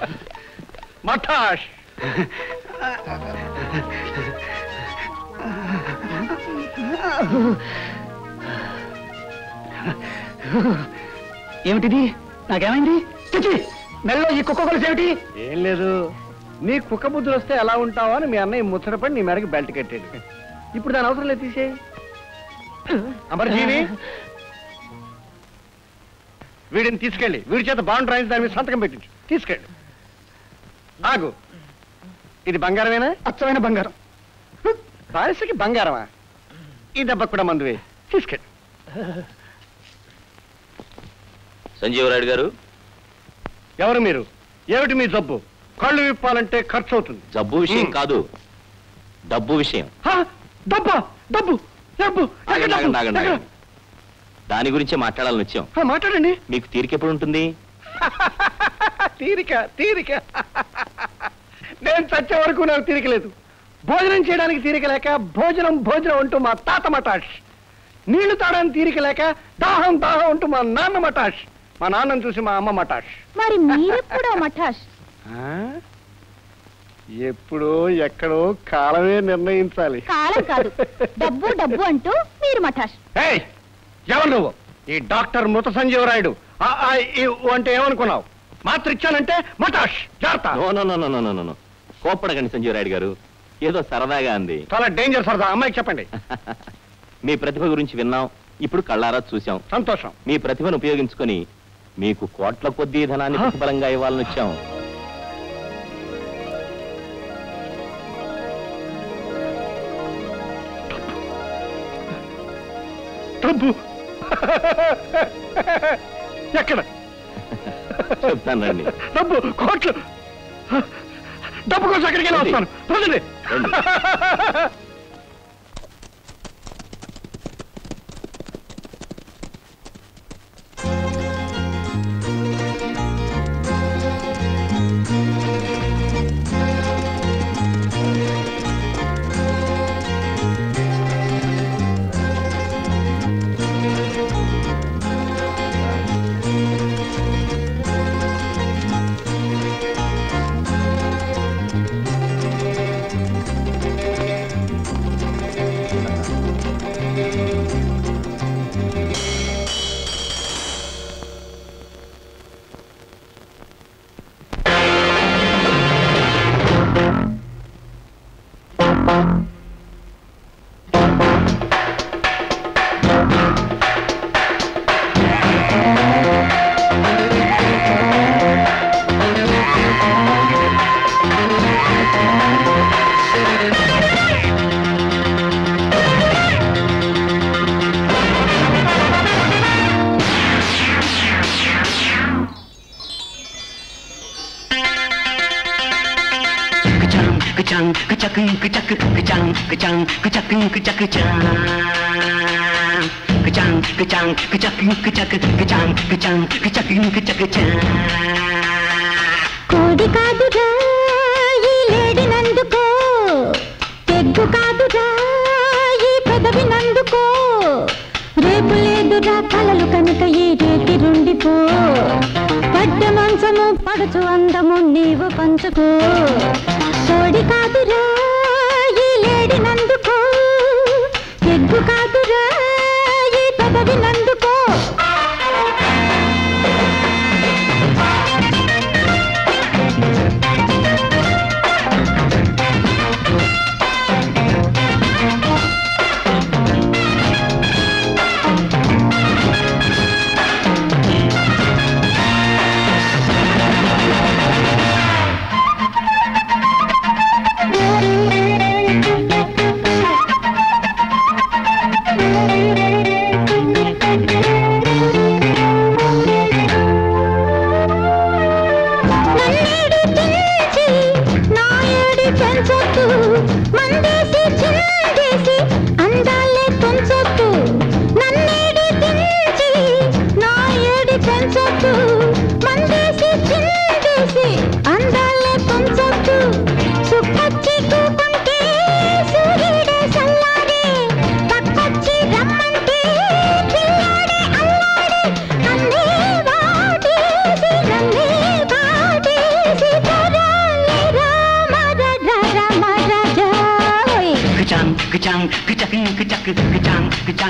మఠాష్ ఏమిటిది నాకేమైంది చిచి మెల్లో ఈ కుక్క కొలుసు ఏమిటి ఏం లేదు నీ కుక్క బుద్ధులు వస్తే ఎలా ఉంటావో అని మీ అన్నయ్య ముచ్చటపడి నీ మేడకి బెల్ట్ కట్టాడు ఇప్పుడు దాని అవసరం లేదు తీసేయి అమర్జీవి వీడిని తీసుకెళ్ళి వీడి చేత బాండ్ రాయించి దాని మీద సంతకం పెట్టించు తీసుకెళ్ళి ఆగు ఇది బంగారమేనా అచ్చమైన బంగారం బానిసకి బంగారమా ఈ దెబ్బ కూడా మందువే తీసుకెళ్ళి సంజీవరాయుడు గారు ఎవరు మీరు ఏమిటి మీ జబ్బు కళ్ళు విప్పాలంటే ఖర్చు అవుతుంది జబ్బు విషయం మ్. కాదు డబ్బు విషయం హా? డబ్బా డబ్బు డబ్బు ఎక్కడ ఆగండి, డబ్బు? ఆగండి, ఆగండి, ఎక్కడ? ఆగండి. దాని గురించే మాట్లాడాలని వచ్చాం హా, మాట్లాడండి మీకు తీరిక ఎప్పుడు ఉంటుంది తీరిక తీరిక నేను చచ్చే వరకు నాకు తీరిక లేదు భోజనం చేయడానికి తీరిక లేక భోజనం భోజనం అంటూ మా తాత మటాష్ నీళ్లు తాడానికి తీరిక లేక దాహం దాహం అంటూ మా నాన్న మటాష్ మా నాన్నను చూసి మా అమ్మ మటాష్ మరి మీరెప్పుడో మఠాష్ ఆ? ఎప్పుడో ఎక్కడో కాలమే నిర్ణయించాలి కాలం కాదు డబ్బు డబ్బు అంటూ మీరు మఠాష్ ఏయ్, ఎవరు నువ్వు ఈ డాక్టర్ మృత సంజీవరాయుడు ఆ, ఆ, ఈ, ఊ అంటే ఏమనుకున్నావు మాత్ర ఇచ్చానంటే మటాష్ జాగ్రత్త no no no no no no no కోప్పడకండి సంజీవరాయుడు గారు ఏదో సరదాగా అంది చాలా డేంజర్ సరదా అమ్మాయికి చెప్పండి మీ ప్రతిభ గురించి విన్నాం ఇప్పుడు కళ్ళారా చూశాం సంతోషం మీ ప్రతిభను ఉపయోగించుకొని మీకు కోట్ల కొద్దీ ధనాన్ని హ? ప్రతిఫలంగా ఇవ్వాలని వచ్చాం డబ్బు ఎక్కడ చెప్తాను రండి డబ్బు కోట్లు డబ్బు కోసం ఎక్కడికి వెళ్ళి వస్తాను పదండి. రండి. కోడి కాదురా ఈ లేడినందుకో తెగ్గు కాదురా ఈ పెదవి నందుకో రేపు లేదురా కలలు కనుక ఈ రేతి రుండిపో పడ్డ మంచము పడుచు అందము నీవు పంచుకో కోడి కాదురా ఈ లేడినందుకో తెగ్గు కాదురా ఈ పెదవి నందుకో నన్నేడి పెంచి నాయడి పెంచొద్దు మందేసి చిందేసి అందాలే పెంచొద్దు నన్నేడి పెంచి నాయడి పెంచొద్దు మందేసి చిందేసి అందాలే పెంచొద్దు సుఖచ్చి కూకుంటే సూర్యుడే సల్లాడే పక్కొచ్చి రమ్మంటే పిల్లాడే అల్లాడే నన్నే వాటేసి నన్నే వాటేసి తరాలే రామ రామ రామ రాజా ఓయ్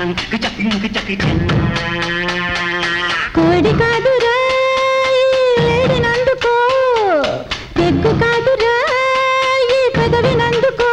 కోడి కాదురా ఏడినందుకో పెగ్గు కాదురా ఈ పెదవినందుకో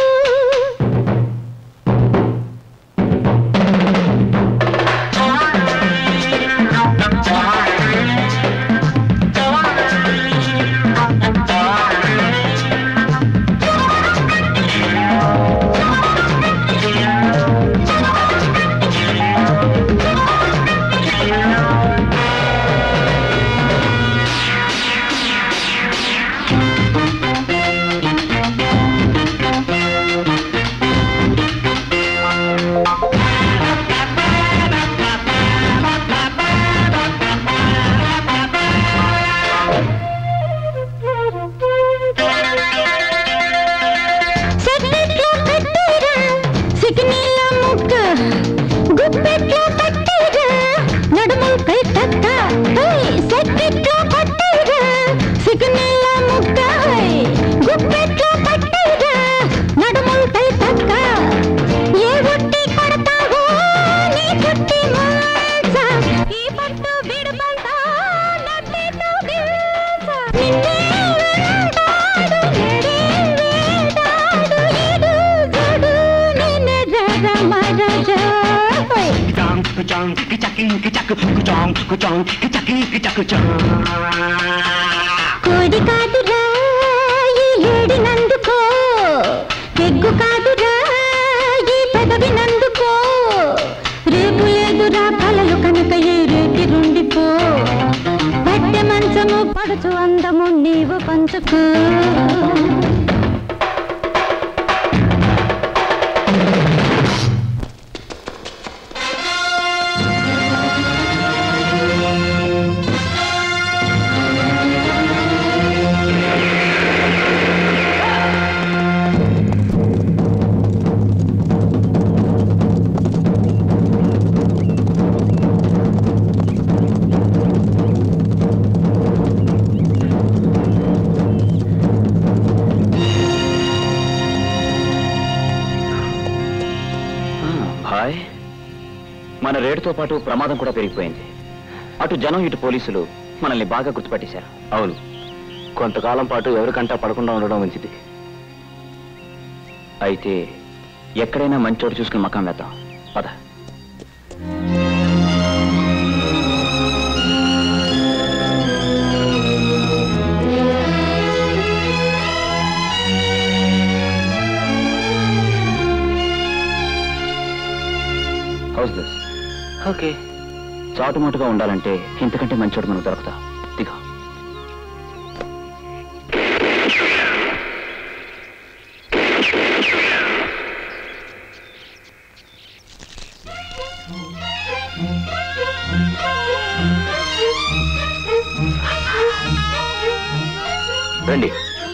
సెట్టెట్లో పెట్టేరా సిగ్నీల ముక్క గుప్పెట్లో పట్టేరా నడుము కై తక్క సెట్టెట్లో పట్టేరా సిగ్నీల ముక్క గుప్పెట్లో పట్టేరా నడుము కై తక్క ఏ ఒట్టి కొడతావో నీ చుట్టి మాంస ఈ పట్టు విడుబంతా నట్టేతో గిల్స నిన్నే వెంటాడు ఎడే వేటాడు ఇడు జడు నిన్నే జర మరజ కోడి కాదురా ఈ ఏడినందుకో పెగ్గు కాదురా ఈ పెదవినందుకో రేపు లేదురా కలలు కనుక ఏ రేకి రుండిపో పట్టె మంచము పడుచు అందము నీవు పంచుకో హాయ్ మన రేటుతో పాటు ప్రమాదం కూడా పెరిగిపోయింది అటు జనం ఇటు పోలీసులు మనల్ని బాగా గుర్తుపట్టేశారు అవును కొంతకాలం పాటు ఎవరికంటా పడకుండా ఉండడం మంచిది అయితే ఎక్కడైనా మంచి చోటు చూసుకుని మకాం వేద్దాం పద హౌస్ దిస్ ఓకే చాటుమాటుగా ఉండాలంటే ఇంతకంటే మంచి చోటు మనకు దొరకదా దిగా రండి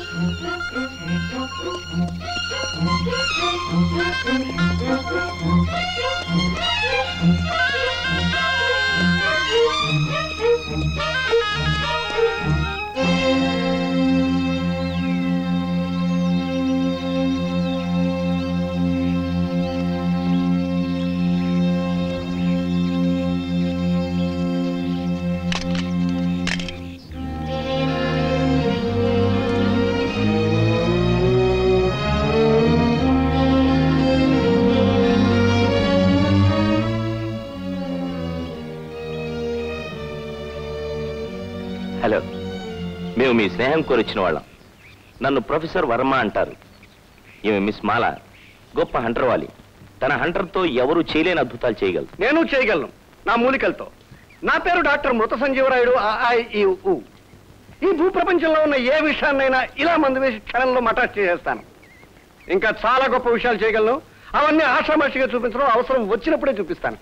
హలో మేము మీ స్నేహం కోరిచ్చిన వాళ్ళం నన్ను ప్రొఫెసర్ వర్మ అంటారు ఈమె మిస్ మాల గొప్ప హంటర్ వాలి తన హంటర్తో ఎవరు చేయలేని అద్భుతాలు చేయగలరు నేను చేయగలను నా మూలికలతో నా పేరు డాక్టర్ మృత సంజీవరాయుడు ఆ, ఆ, ఈ, ఊ. ఈ భూప్రపంచంలో ఉన్న ఏ విషయాన్నైనా ఇలా మందు వేసి క్షణంలో మటాచ్ చేసేస్తాను ఇంకా చాలా గొప్ప విషయాలు చేయగలను అవన్నీ ఆషామాషిగా చూపించడం అవసరం వచ్చినప్పుడే చూపిస్తాను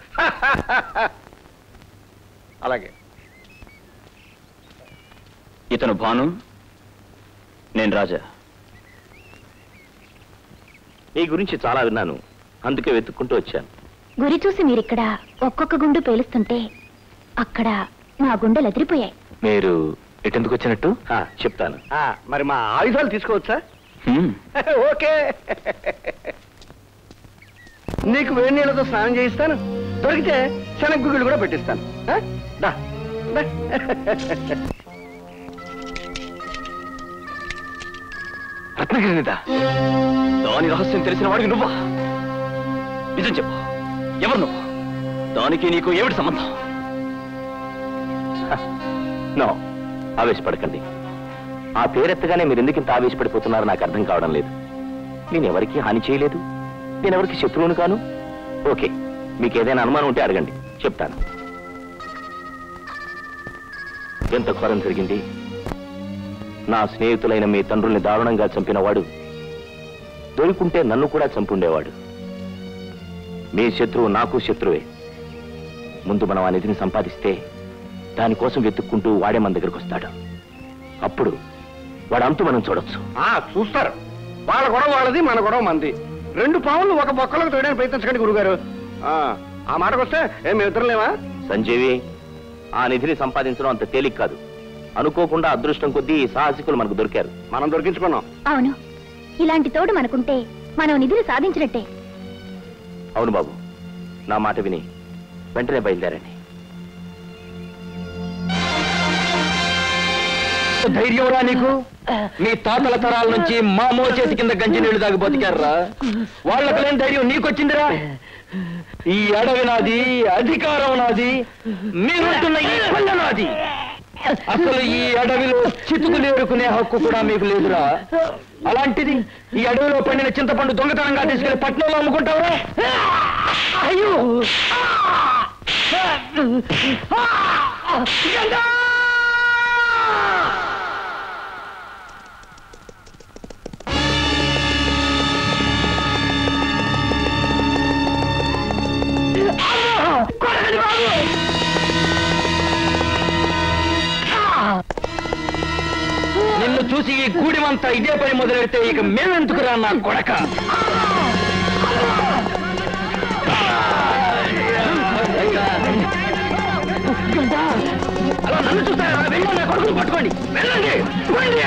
అలాగే ఇతను భాను నేను రాజా నీ గురించి చాలా విన్నాను అందుకే వెతుక్కుంటూ వచ్చాను గురి చూసి మీరిక్కడ ఒక్కొక్క గుండు పేలుస్తుంటే అక్కడ నా గుండెలు ఎదిరిపోయాయి మీరు ఎటెందుకు వచ్చినట్టు ఆ, చెప్తాను ఆ, మరి మా ఆయుధాలు తీసుకోవచ్చా హ్మ్. ఓకే నీకు వేడి నీళ్ళతో స్నానం చేయిస్తాను దొరికితే శనగ్గుగులు కూడా పెట్టిస్తాను ఆ? దా దా. రత్నగిరినిదా దాని రహస్యం తెలిసిన వాడికి నువ్వా నిజం చెప్పు ఎవరు నువ్వు దానికి నీకు ఏమిటి సంబంధం నో ఆవేశపడకండి ఆ పేరెత్తగానే మీరు ఎందుకు ఇంత ఆవేశపడిపోతున్నారో నాకు అర్థం కావడం లేదు నేను ఎవరికి హాని చేయలేదు నేను ఎవరికి శత్రువును కాను ఓకే మీకు ఏదైనా అనుమానం ఉంటే అడగండి చెప్తాను ఎంత ఘోరం జరిగింది నా స్నేహితులైన మీ తండ్రుల్ని దారుణంగా చంపినవాడు దొరికుంటే నన్ను కూడా చంపుండేవాడు మీ శత్రువు నాకు శత్రువే ముందు మనం ఆ నిధిని సంపాదిస్తే దానికోసం వెతుక్కుంటూ వాడే మన దగ్గరకు వస్తాడు అప్పుడు వాడు అంతు మనం చూడొచ్చు ఆ చూస్తారు వాళ్ళ గొడవ వాళ్ళది మన గొడవ మంది రెండు పావులు ఒక బొక్కలకు తోయడానికి ప్రయత్నించకండి గురుగారు ఆ, ఆ మాటకు వస్తే ఏం మేము ఇద్దరం లేవా సంజీవి ఆ నిధిని సంపాదించడం అంత తేలిక కాదు అనుకోకుండా అదృష్టం కొద్దీ ఈ సాహసికులు మనకు దొరికారు మనం దొరికించుకున్నాం అవును ఇలాంటి తోడు మనకుంటే మనం నిధిని సాధించినట్టే అవును బాబు నా మాట విని వెంటనే బయలుదేరండి ధైర్యంరా నీకు మీ తాతల తరాల నుంచి మా మో చేతి కింద గంజి నీళ్లు దాగి బతికారా వాళ్ళకి లేని ధైర్యం నీకొచ్చిందిరా ఈ అడవి నాది అధికారం నాది మీరుంటున్న ఈ కొండ నాది అసలు ఈ అడవిలో చితుకులు ఏరుకునే హక్కు కూడా మీకు లేదురా అలాంటిది ఈ అడవిలో పండిన చింతపండు దొంగతనంగా తీసుకెళ్లి పట్నంలో అమ్ముకుంటావురా అయ్యో నిన్ను చూసి ఈ గూడిమంతా ఇదే పని మొదలెడితే ఇక మేమెందుకురా నా కొడక అలా నన్ను చూస్తారా వెళ్ళి నా కొడుకుని పట్టుకోండి వెళ్ళండి వెళ్ళండి.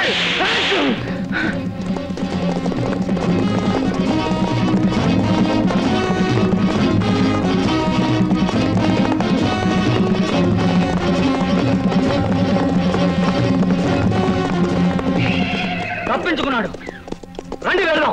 తప్పించుకున్నాడు రండి వెళ్దాం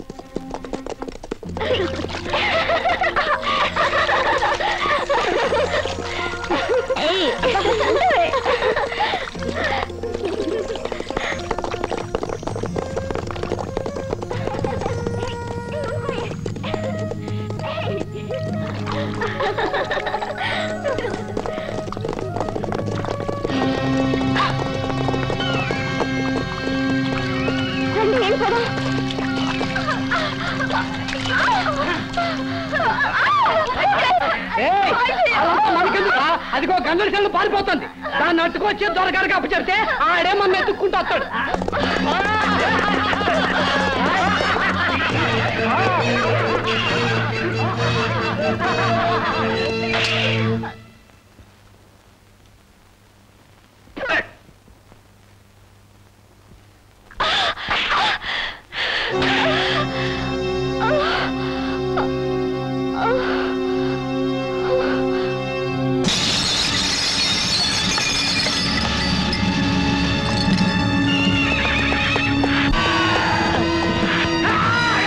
రండి వెళ్ళిపోదాం అదిగో గంగల చెల్లు పారిపోతుంది దాన్ని అట్టుకొచ్చి దొరగారికి అప్పచెప్తే ఆడే మన ఎత్తుక్కుంటూ వస్తాడు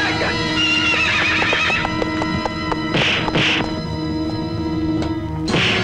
ఆ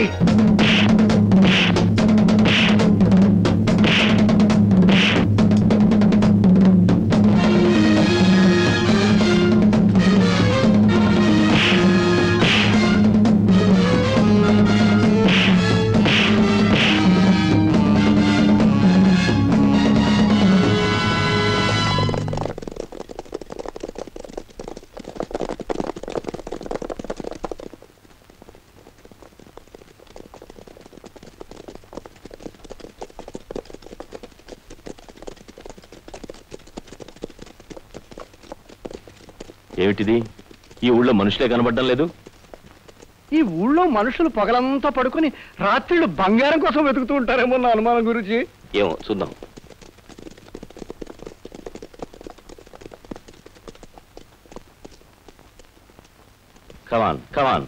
ఏమిటిది ఈ ఊళ్ళో మనుషులే కనబడడం లేదు ఈ ఊళ్ళో మనుషులు పగలంతా పడుకుని రాత్రిళ్ళు బంగారం కోసం వెతుకుతూ ఉంటారేమో నా అనుమానం గురించి ఏమో చూద్దాం కమాన్ కమాన్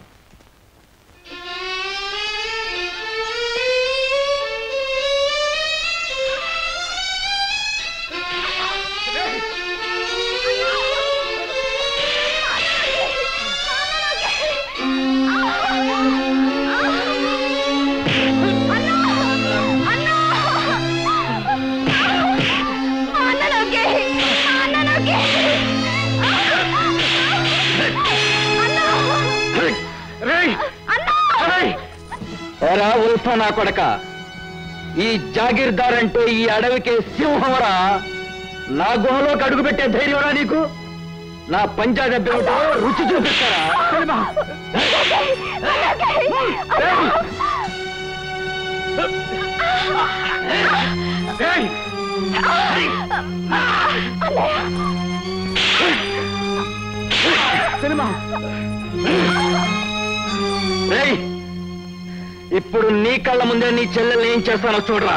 ఎరా ఉల్ఫ నా కొడక ఈ జాగీర్దార్ అంటే ఈ అడవికే సింహంరా నా గుహలోకి అడుగు పెట్టే ధైర్యంరా నీకు నా పంజా దెబ్బేమిటో రుచి చూపిస్తారా రేయ్, ఇప్పుడు నీ కళ్ళ ముందే నీ చెల్లెల్ని ఏం చేస్తానో చూడరా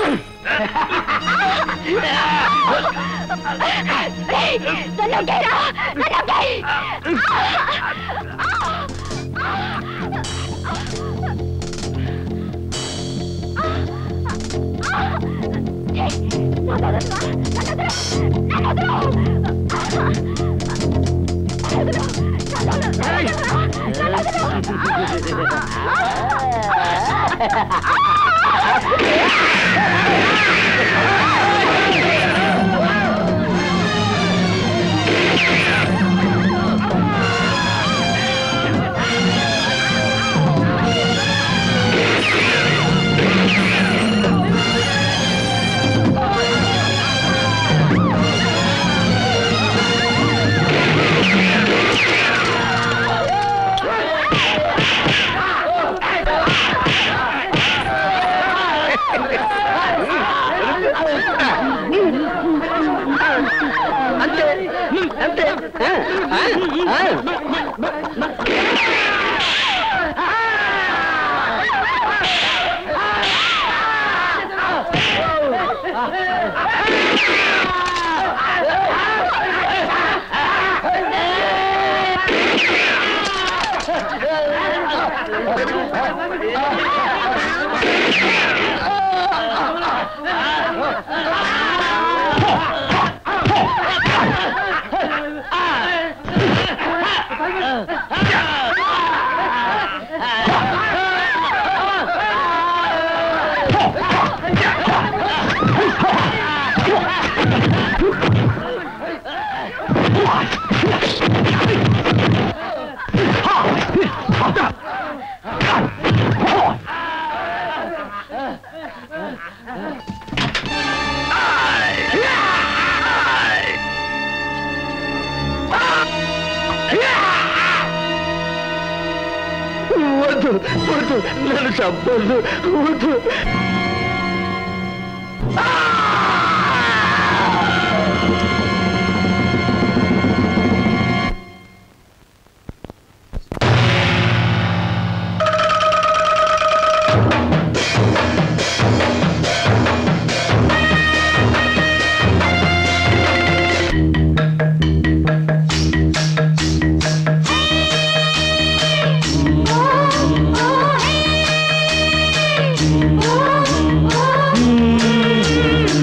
అంతే అంతే ఆ, ఆ, ఆ. వద్దు వద్దు నన్ను చంపొద్దు వద్దు Oh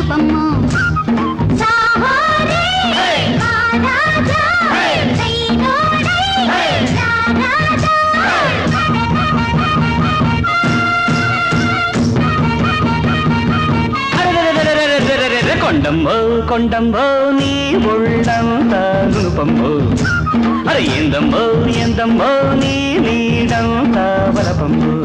పసుపమ్మో సాహోరే రాజా సైనోడే రాజా అరెరెరెరెరెరెరెరెరె, కొండమ్మో కొండమ్మో నీ ఒళ్ళంతా నునుపమ్మో అరే ఏందమ్మో ఏందమ్మో నీ నీడంతా బలపమ్మో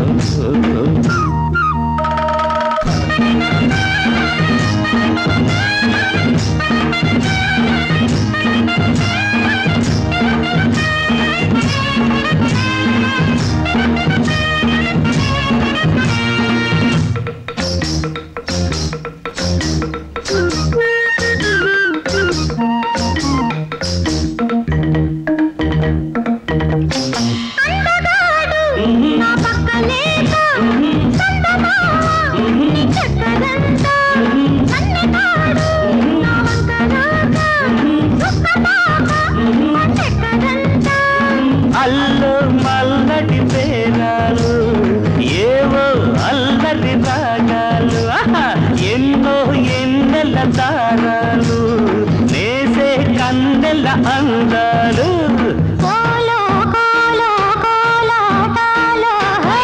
నా పక్కలేక సంతమామ నీ చక్కదంత సన్నగాడు నా వంకరాక సుఖపాక చెక్కదంత అల్లు మల్లటి పేరాలు ఏవో అల్లటి రాగాలు ఆహా, ఎన్నో ఎన్నెల దారాలు నేసే కన్నెల అందాలు కోలో కోలో కోలాటాలో హై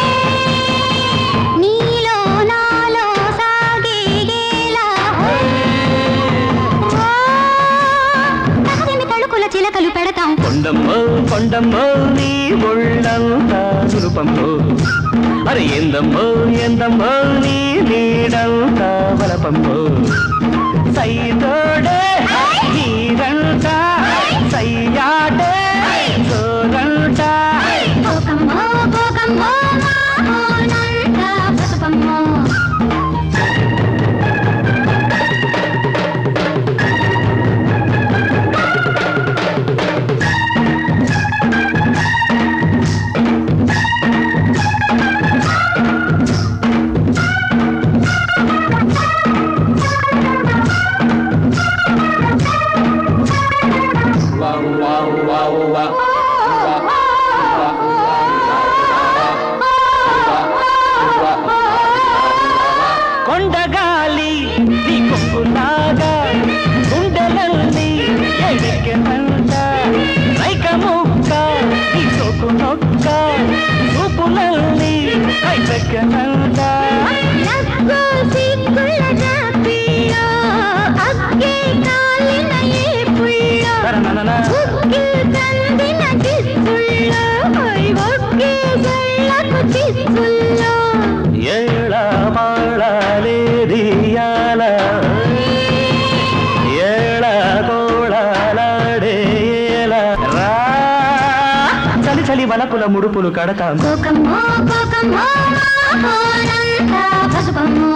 నీలో నాలో సాగేలా హై ఓ తహదిమి తళుకుల చిలకలు పెడతాం కొండమ్మో కొండమ్మో నీ ఒళ్ళంతా సురూపమ్మో అరే ఏందమ్మో ఏందమ్మో నీ నీడంతా బలపమ్మో సైతోడే నీరంట సయ్యాడే సోరంట పోకమ్మో పోకమ్మో మామోనంత పసుపమ్మో కొండగాలి నీ కొక్కులాగా గుండెలల్ని ఎడెక్కెనంట రైక ముక్క నీ సోకు నొక్క చూపులల్ని కైపెక్కెనంట నగ్గు సిగ్గుల జాపిలో అగ్గే కాలిన ఏ పుల్లో తరననన. ఉక్కి కందిన కిస్సుల్లో హై ఒక్కి జళ్ళకు చిస్సుల్లో ఏళ మాళలేదియాల ఏళ కోళలాడేల రా చలి చలి వలపుల ముడుపులు కడతాం కోకమ్మో కోకమ్మో మామోనంత పసుపమ్మో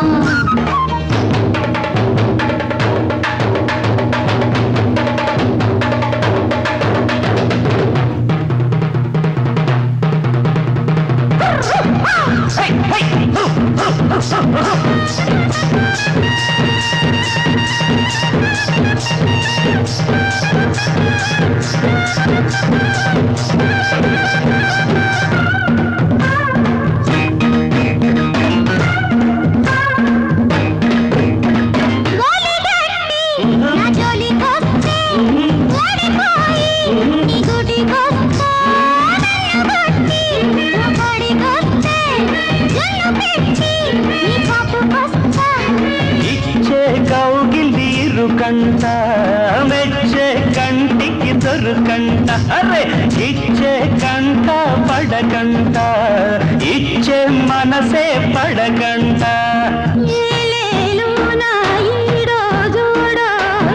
గోలిగట్టి నా జోలికొస్తే ఓడిపోయి నీ గుడికొస్తే నన్ను కొట్టి నా బడికొస్తే జల్లు పెట్టి నీ పాపుకొస్తా ఇచ్చే కౌగిలి ఇరుకంట మెచ్చే కంటికి దొరుకంట అరే ఇచ్చే కంట పడకంట ఇచ్చే మనసే పడకంట ఏలేలు నా ఈడో జోడో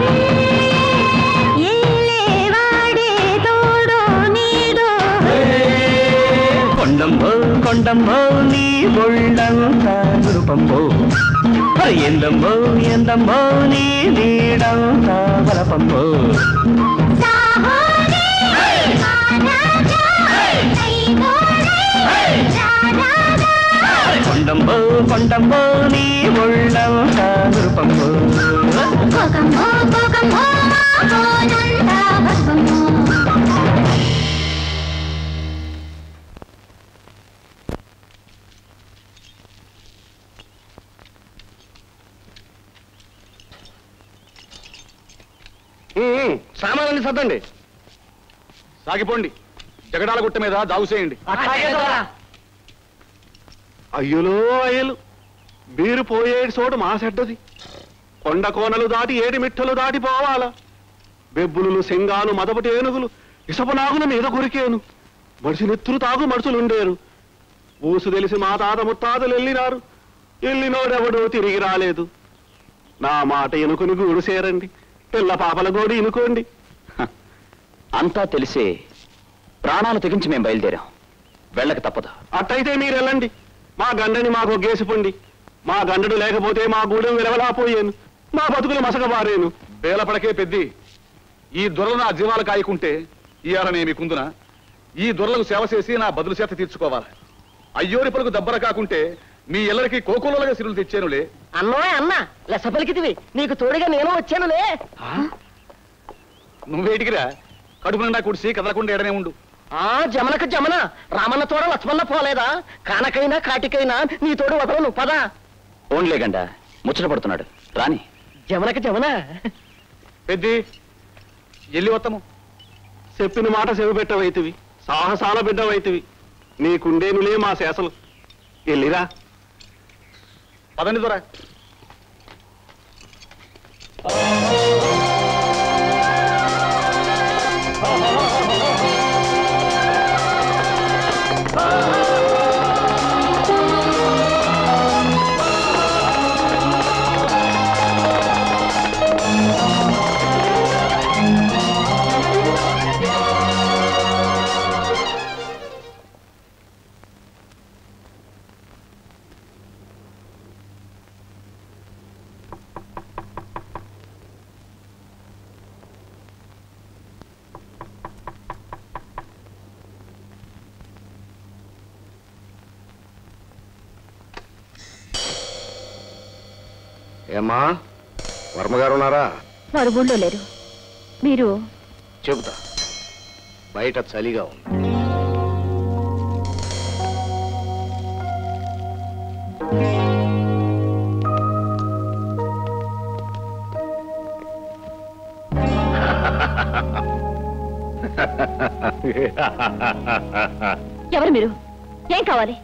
ఏలే వాడే తోడో నీడో కొండమ్మో కొండమ్మో నీ ఒళ్ళంతా రూపమ్మో ఎందమ్మో ఎందమ్మో నీ నీడంతా బలపమ్మో సాహోరే రాజా సైగోరే రాజా కొండమ్మో కొండమ్మో నీ ఒళ్ళంతా రూపమ్మో కోకమ్మో కోకమ్మో మామోనంత పసుపమ్మో ఉమ్, సామాన్లన్నీ సర్దండి సాగిపోండి జగడాల గుట్ట మీద దాగుసేయండి అయ్యులో అయ్యలు మీరు పోయేడు చోటు మా సెడ్డది కొండ కోనలు దాటి ఏడి మిట్టలు దాటి పోవాలా బెబ్బులు సింగాలు మదపటి ఏనుగులు ఇసపనాగుల మీద కొరికేను మడిసి నెత్తురు తాగు మడుచులుండేరు ఊసు తెలిసి మా తాత ముత్తాతలు వెళ్ళినారు వెళ్ళినోడెవడో తిరిగి రాలేదు నా మాట ఎనుకుని గూడు సేరండి పిల్ల పాపల గోడు ఇనుకోండి అంతా తెలిసే ప్రాణాలు తెగించి మేము బయలుదేరాం వెళ్ళక తప్పదు అట్టయితే మీరు వెళ్ళండి మా గండని మాకు గేసిపోండి మా గండడు లేకపోతే మా గూడెం విలవలాపోయాను మా బతుకులు మసకబారేను బేలపడకే పెద్ది ఈ దొరలు నా జీవాలు కాయకుంటే ఇయాలనే మీకుందున ఈ దొరలకు సేవ చేసి నా బదులు చేత తీర్చుకోవాలి అయ్యోరి పలుకు దబ్బర కాకుంటే మీ ఇళ్ళకి కోకోలగా సిరులు తెచ్చానులే అన్నోయ్ అన్న లెస పలికితివి నీకు తోడుగా నేను వచ్చానులే నువ్వేటికిరా కడుపు నిండా కుడిసి కదలకుండా ఎడనే ఉండు ఆ జమనకు జమన రామన్న తోడ లక్ష్మణ పోలేదా కానకైనా కాటికైనా నీ తోడు వదలను పదా ఓన్లే గంట ముచ్చట పడుతున్నాడు రాని జమనకు జమన పెద్ది ఎల్లి వత్తము చెప్పిన మాట చెవి పెట్టవైతివి సాహసాల బిడ్డవైతివి నీకుండేనులే మా శేసలు వెళ్ళిరా పదండి దొర ఏమ్మా వర్మగారు ఉన్నారా వారు ఊళ్ళో లేరు మీరు చెబుతా బయట చలిగా ఉంది ఎవరు మీరు ఏం కావాలి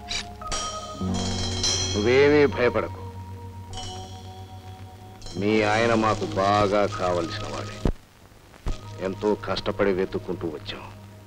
నువ్వేమీ భయపడకు మీ ఆయన మాకు బాగా కావలసిన వాడే ఎంతో కష్టపడి వెతుక్కుంటూ వచ్చాం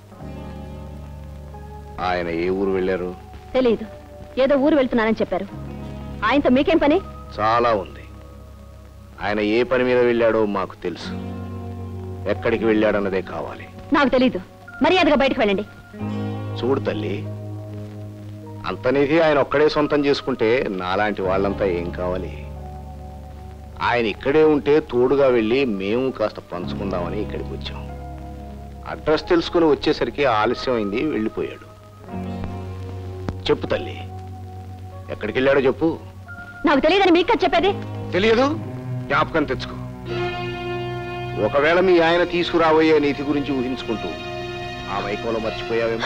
ఆయన ఏ ఊరు వెళ్ళారు తెలియదు ఏదో ఊరు వెళ్తున్నానని చెప్పారు ఆయనతో మీకేం పని చాలా ఉంది ఆయన ఏ పని మీద వెళ్ళాడో మాకు తెలుసు ఎక్కడికి వెళ్ళాడన్నదే కావాలి నాకు తెలీదు మర్యాదగా బయటకు వెళ్ళండి చూడు తల్లి అంత నిధి ఆయన ఒక్కడే సొంతం చేసుకుంటే నాలాంటి వాళ్ళంతా ఏం కావాలి ఆయన ఇక్కడే ఉంటే తోడుగా వెళ్ళి మేము కాస్త పంచుకుందామని ఇక్కడికి వచ్చాం అడ్రస్ తెలుసుకుని వచ్చేసరికి ఆలస్యం అయింది వెళ్ళిపోయాడు చెప్పు తల్లి ఎక్కడికి వెళ్ళాడో చెప్పు నాకు తెలియదని మీకు కదా చెప్పేది తెలియదు జ్ఞాపకం తెచ్చుకో ఒకవేళ మీ ఆయన తీసుకురాబోయే నీతి గురించి ఊహించుకుంటూ ఆ మైకంలో మర్చిపోయావేమో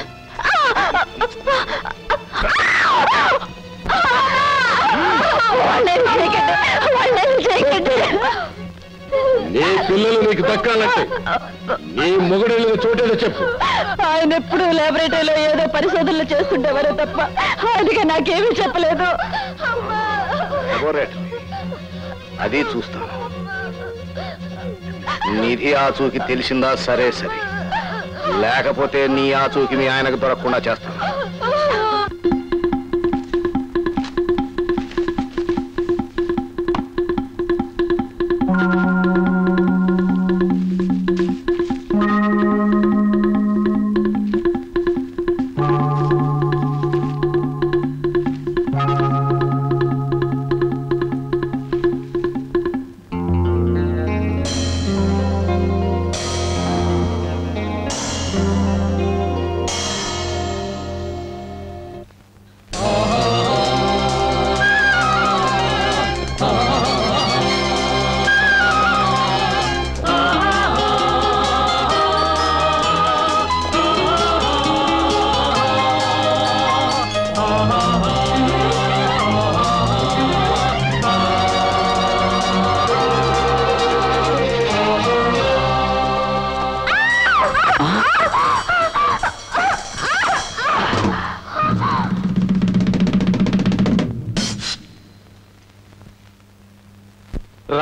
నీ పిల్లలు నీకు దక్కాలంటే నీ మొగుడేళ్ళ చోటేదో చెప్పు ఆయన ఎప్పుడు లాబొరేటరీలో ఏదో పరిశోధనలు చేస్తుండేవారో తప్ప ఆయనగా నాకేమీ చెప్పలేదు లాబొరేటరీ అది చూస్తాను నిధి ఆచూకి తెలిసిందా సరే సరే లేకపోతే నీ ఆచూకి మీ ఆయనకు దొరకకుండా చేస్తాను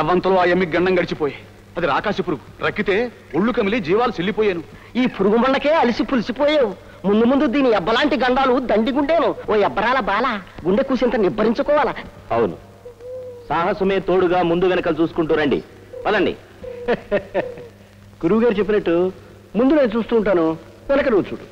రవ్వంతలో ఆ ఎమ్మికి గండం గడిచిపోయి అది రాకాసి పురుగు రక్కితే ఒళ్ళు కమిలి జీవాలు చెల్లిపోయాను ఈ పురుగు మండకే అలిసి పులిసిపోయావు ముందు ముందు దీని ఎబ్బలాంటి గండాలు దండిగుండేను ఓ ఎబ్బరాల బాల గుండె కూసింత నిబ్బరించుకోవాలా అవును సాహసమే తోడుగా ముందు వెనకలు చూసుకుంటూ రండి పదండి గురువు గారు చెప్పినట్టు ముందు నేను చూస్తూ ఉంటాను వెనక నువ్వు చూడు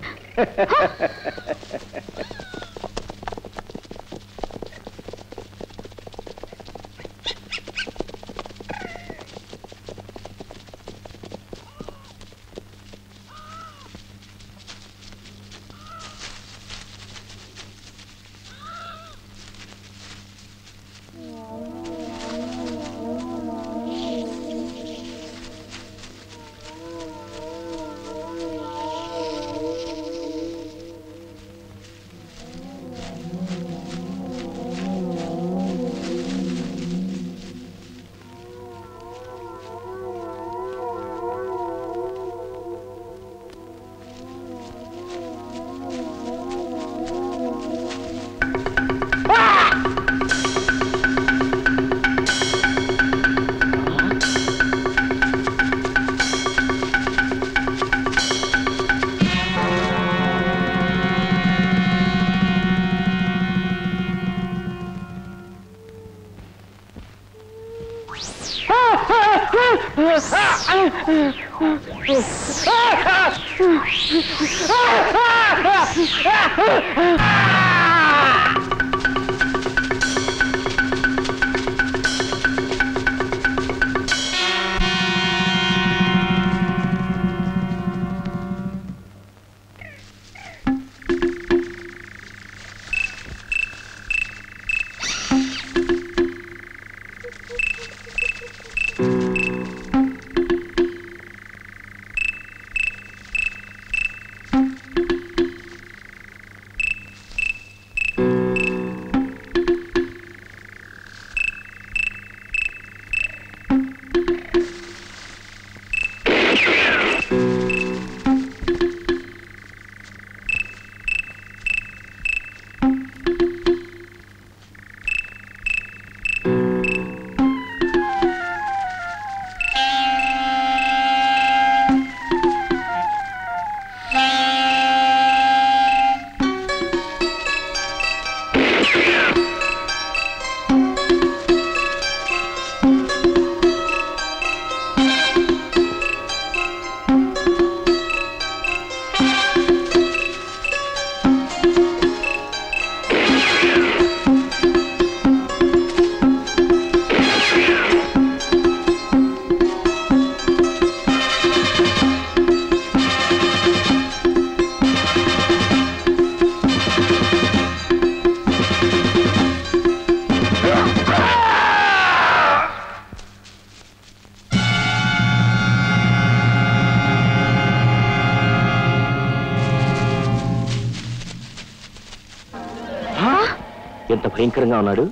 ఎంత భయంకరంగా ఉన్నాడు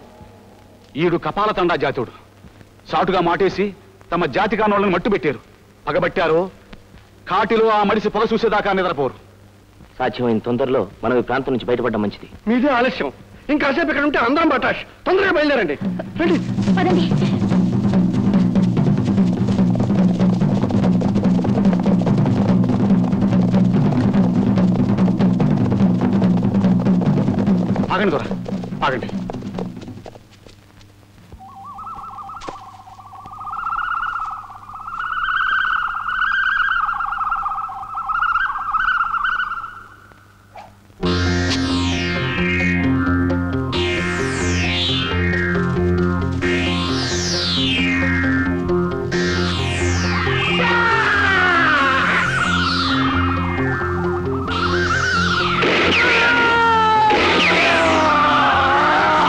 ఈడు కపాల తండా జాతుడు సాటుగా మాటేసి తమ జాతి కానోళ్ళని మట్టు పెట్టారు పగబట్టారో కాటిలో ఆ మడిసి పొగ చూసేదాకా నిద్రపోరు సాధ్యమైన తొందరలో మనం ఈ ప్రాంతం నుంచి బయటపడడం మంచిది మీదే ఆలస్యం ఇంకాసేపు ఇక్కడ ఉంటే అందరం బటాష్ తొందరగా బయలుదేరండి రండి పదండి ఆగండి దొర ఆగండి ఆ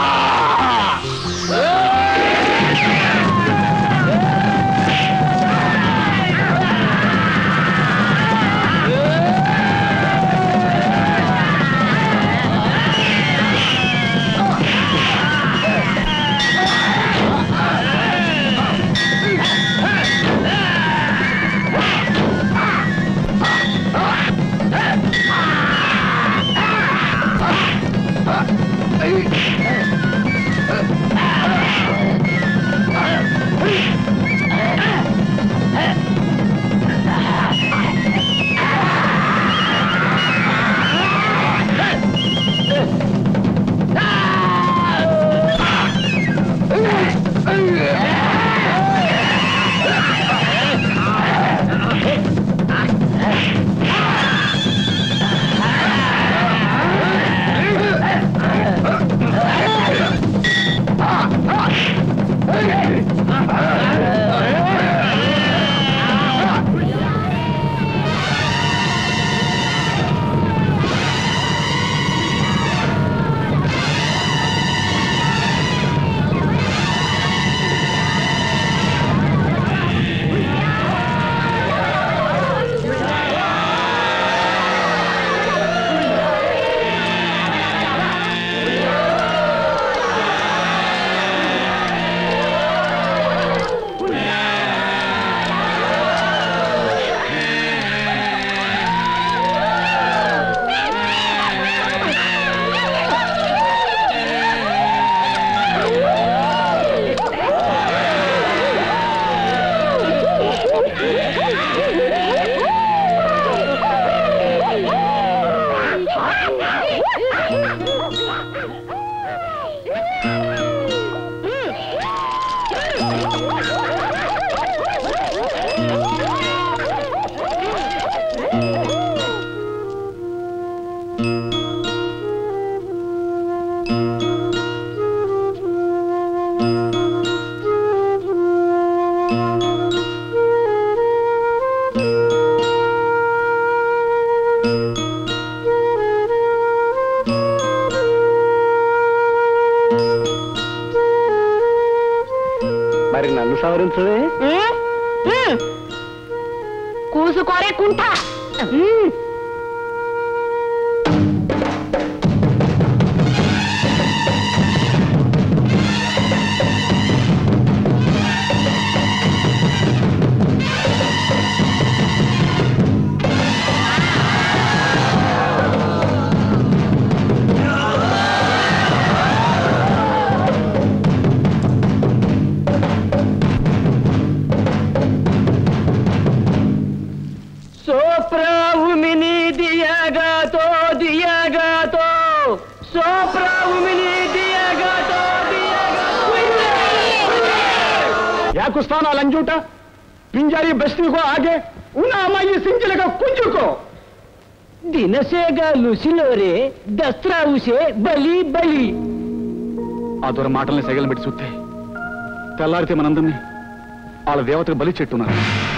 కూసవే కూసుకోరే కుంట సోప్రావుమిని దియగాతో దియగాతో సోప్రావుమిని దియగాతో या कुस्ताना लंजूटा पिंजारी बस्ती को आगे उना हमारी सिंचले का कुंजू को దినసేగా లుసిలోరే దస్త్రా ఉసే బలి బలి ఆ దొర మాటల్ని సెగలు పెట్టి చూస్తే తెల్లారితే మనందరినీ వాళ్ళ దేవతకు బలి చెట్టున్నారు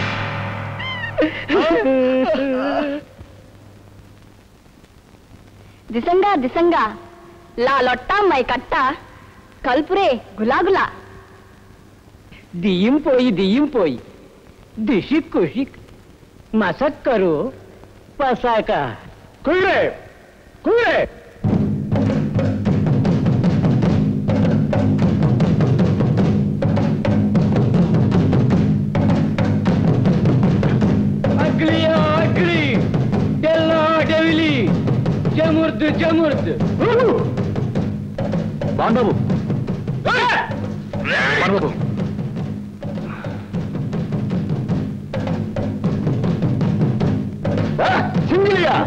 దిశంగా దిశంగా లా లొట్ట మై కట్ట కల్పురే గులాగులా దియ్యం పోయి దియ్యం పోయి దిషిక్ కుషిక్ మసక్కరు పసాక कुरे कुरे అగ్లియో అగ్లి డెల్లో డెవిలి జముర్ద్ జముర్ద్ బాంబాబు బాంబాబు సింగిలియా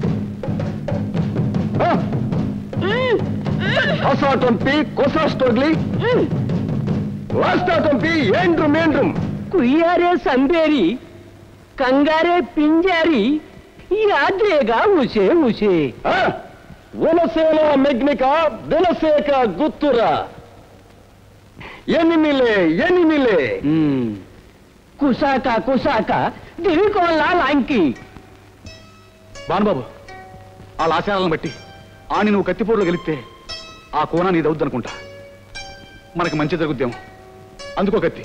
ಹೊಸ ಟೊಂಪಿ ಕೊಸ ಸ್ಟೋಗ್ಲಿ ವಾಸ್ತಾ ಟೊಂಪಿ ಏನ್ರು ಮೇನ್ರು కుయ్యారే సంబేరి కంగారే పింజారి యాద్రేగా ఉసే ఉసే ఉనసేన మెగ్నిక దినసేక గుత్తుర ఎనిమిలే ఎనిమిలే కుసాక కుసాక దివికోల్లా లాంకి బానుబాబు వాళ్ళ ఆచారాలను బట్టి ఆని నువ్వు కత్తిపోరులో గెలిస్తే ఆ కోన నీదవుద్దనుకుంటా మనకి మంచి జరుగుద్దేమో అందుకో కత్తి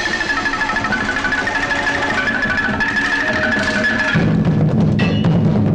ఆ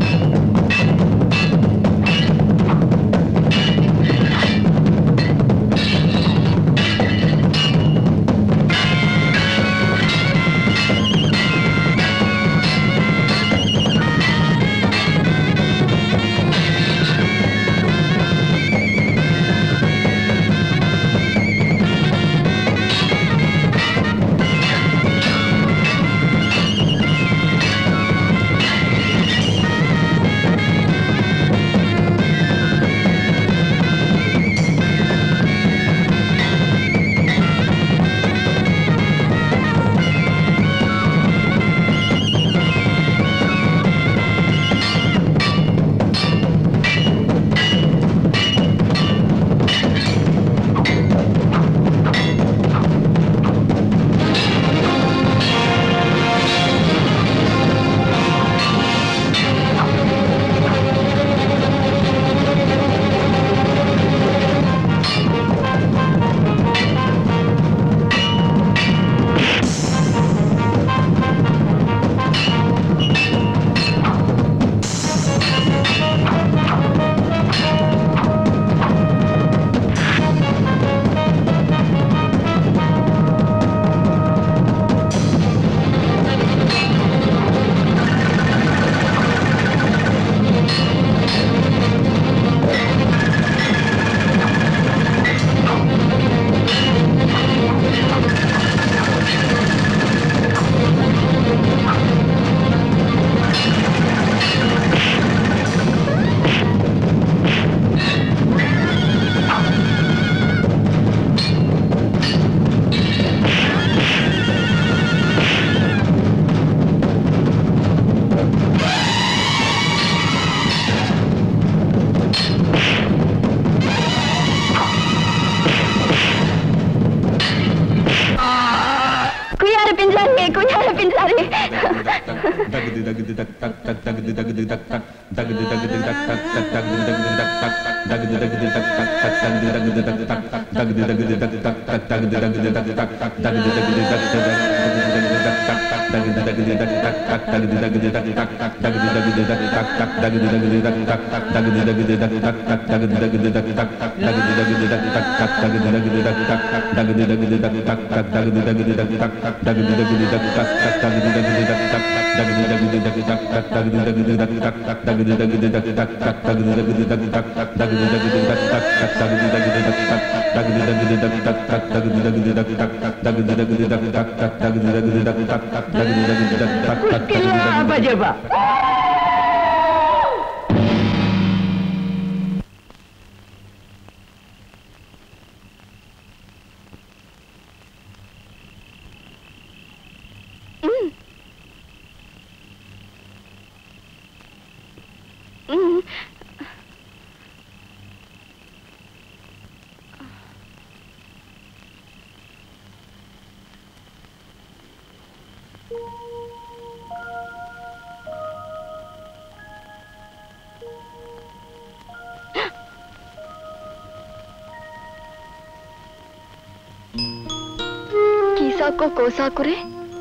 కీసాకో కోసాకురే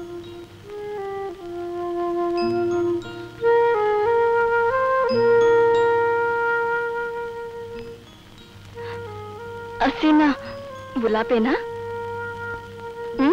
అసీనా బులాపేనా ఉమ్?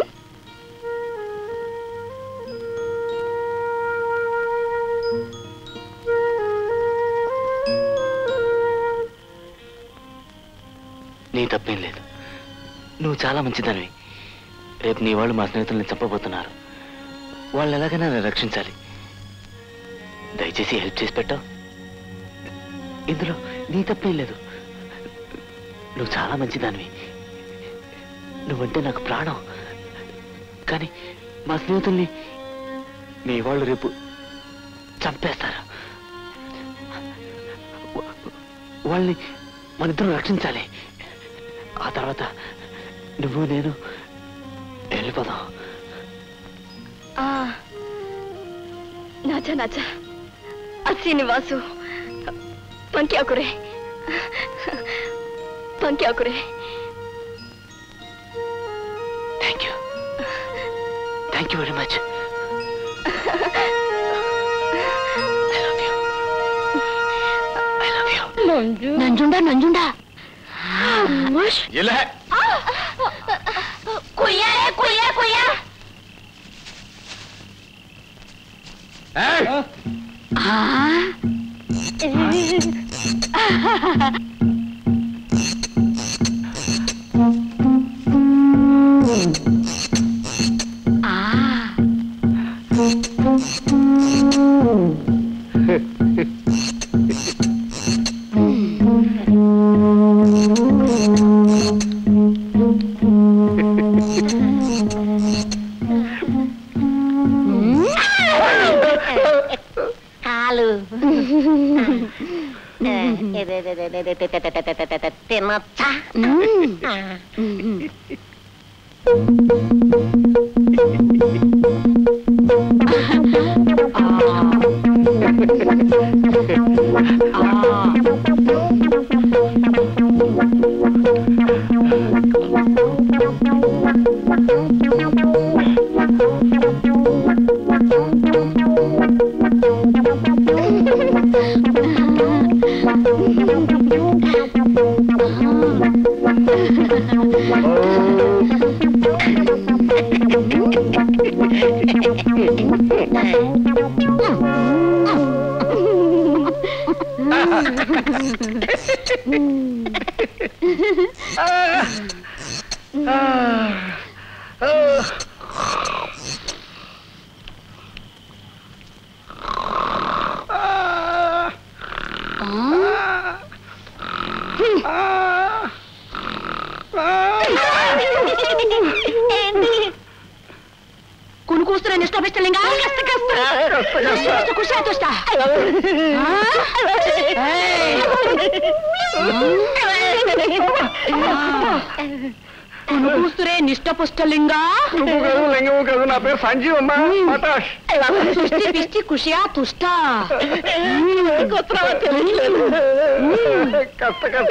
నీ తప్పేం లేదు నువ్వు చాలా మంచిదానివి రేపు నీ వాళ్ళు మా స్నేహితుల్ని చంపబోతున్నారు వాళ్ళు ఎలాగైనా నన్ను రక్షించాలి దయచేసి హెల్ప్ చేసి పెట్టావు ఇందులో నీ తప్పేం లేదు నువ్వు చాలా మంచిదానివి నువ్వంటే నాకు ప్రాణం కానీ మా స్నేహితుల్ని నీ వాళ్ళు రేపు చంపేస్తారు వా- వాళ్ళని మనిద్దరం రక్షించాలి ఆ తర్వాత నువ్వు నేను వెళ్ళిపోదాం ఆ, నాచా నాచా అస్సీని వాసు పంక్యాకురే పంక్యాకురే thank you thank you very much I love you I love you Nanjunda Nanjunda ఇలా కుయ్యా రే కుయ్యా కుయ్యా కాలు తినచ్చా Kun kuustunen niistä pistelinga. Kasta kasta. Kasta kusta tuosta. కునుకూస్తురే నిష్టపుష్టలింగా నువ్వు కాదు లింగము కాదు నా పేరు సంజీవ్ అమ్మా మటాష్ సృష్టి పిష్టి కుషియా తుష్ట కష్ట కష్ట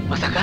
మసక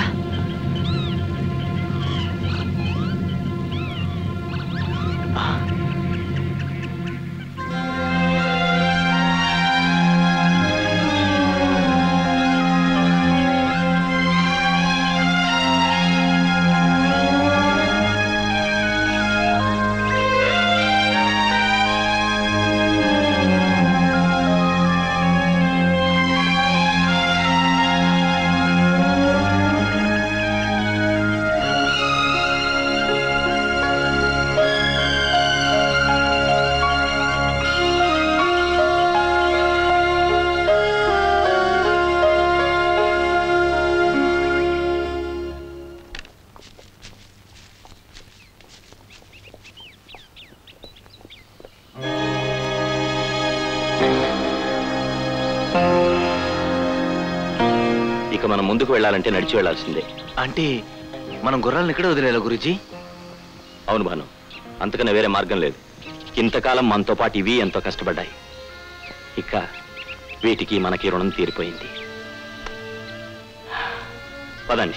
ఇక మనం ముందుకు వెళ్ళాలంటే నడిచి వెళ్ళాల్సిందే అంటే మనం గుర్రాలను ఇక్కడ వదిలేలా గురుజీ అవును భాను అంతకన్నా వేరే మార్గం లేదు ఇంతకాలం మనతో పాటు ఇవి ఎంతో కష్టపడ్డాయి ఇక వీటికి మనకి రుణం తీరిపోయింది పదండి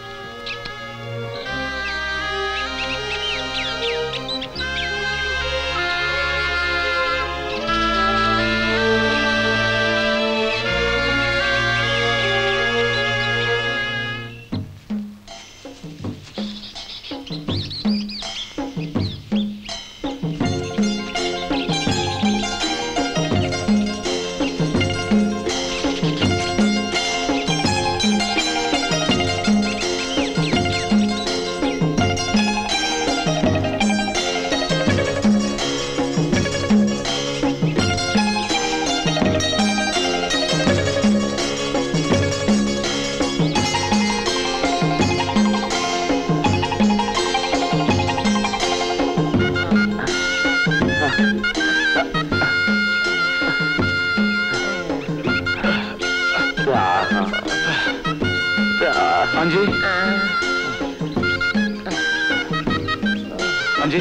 అంజీ అంజీ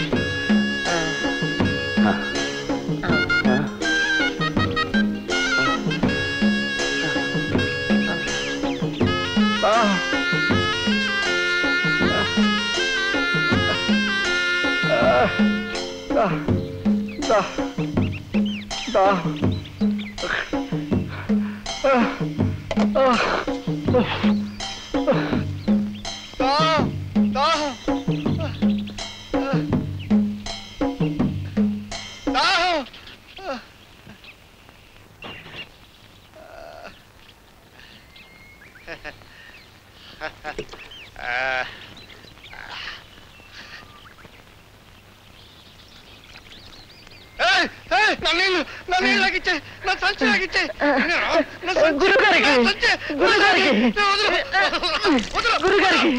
గురుగారికి గురుగారికి గురుగారికి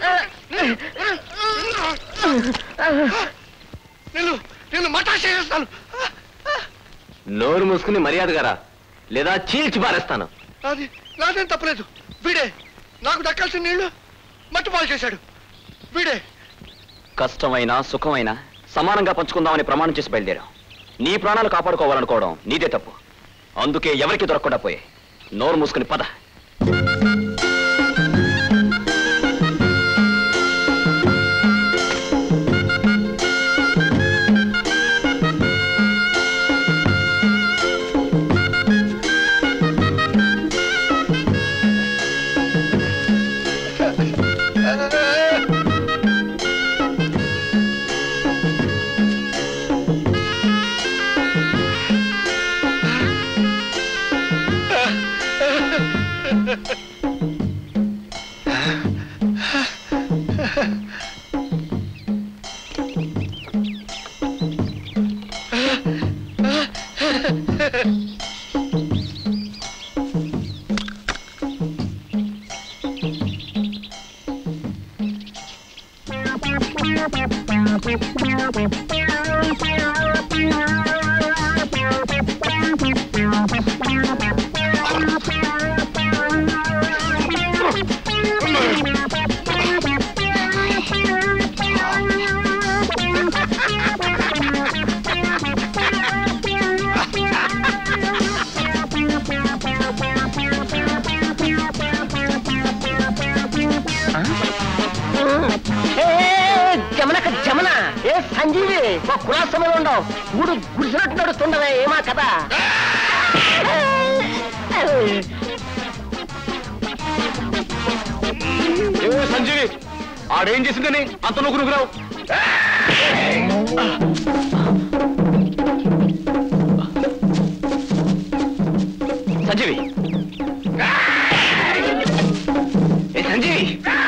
నేను నేను మటాష్ చేస్తాను నోరు మూసుకుని మర్యాదగా రా లేదా చీల్చి పారేస్తాను అది నాదేం తప్పలేదు వీడే నాకు దక్కాల్సిన నీళ్లు మట్టి పాలు చేశాడు వీడే కష్టమైనా సుఖమైనా సమానంగా పంచుకుందామని ప్రమాణం చేసి బయలుదేరాం నీ ప్రాణాలు కాపాడుకోవాలనుకోవడం నీదే తప్పు అందుకే ఎవరికి దొరకకుండా పోయే నోరు మూసుకుని పద Thank you. సంజీవి ఒక కులాస మీద ఉండవు గుడు గుడిసినట్టు నడుస్తుండవే ఏమా కదా ఏ సంజీవి ఆడేం చేసిందని అంత నువ్వు నువ్వురావు సంజీవి ఏ సంజీవి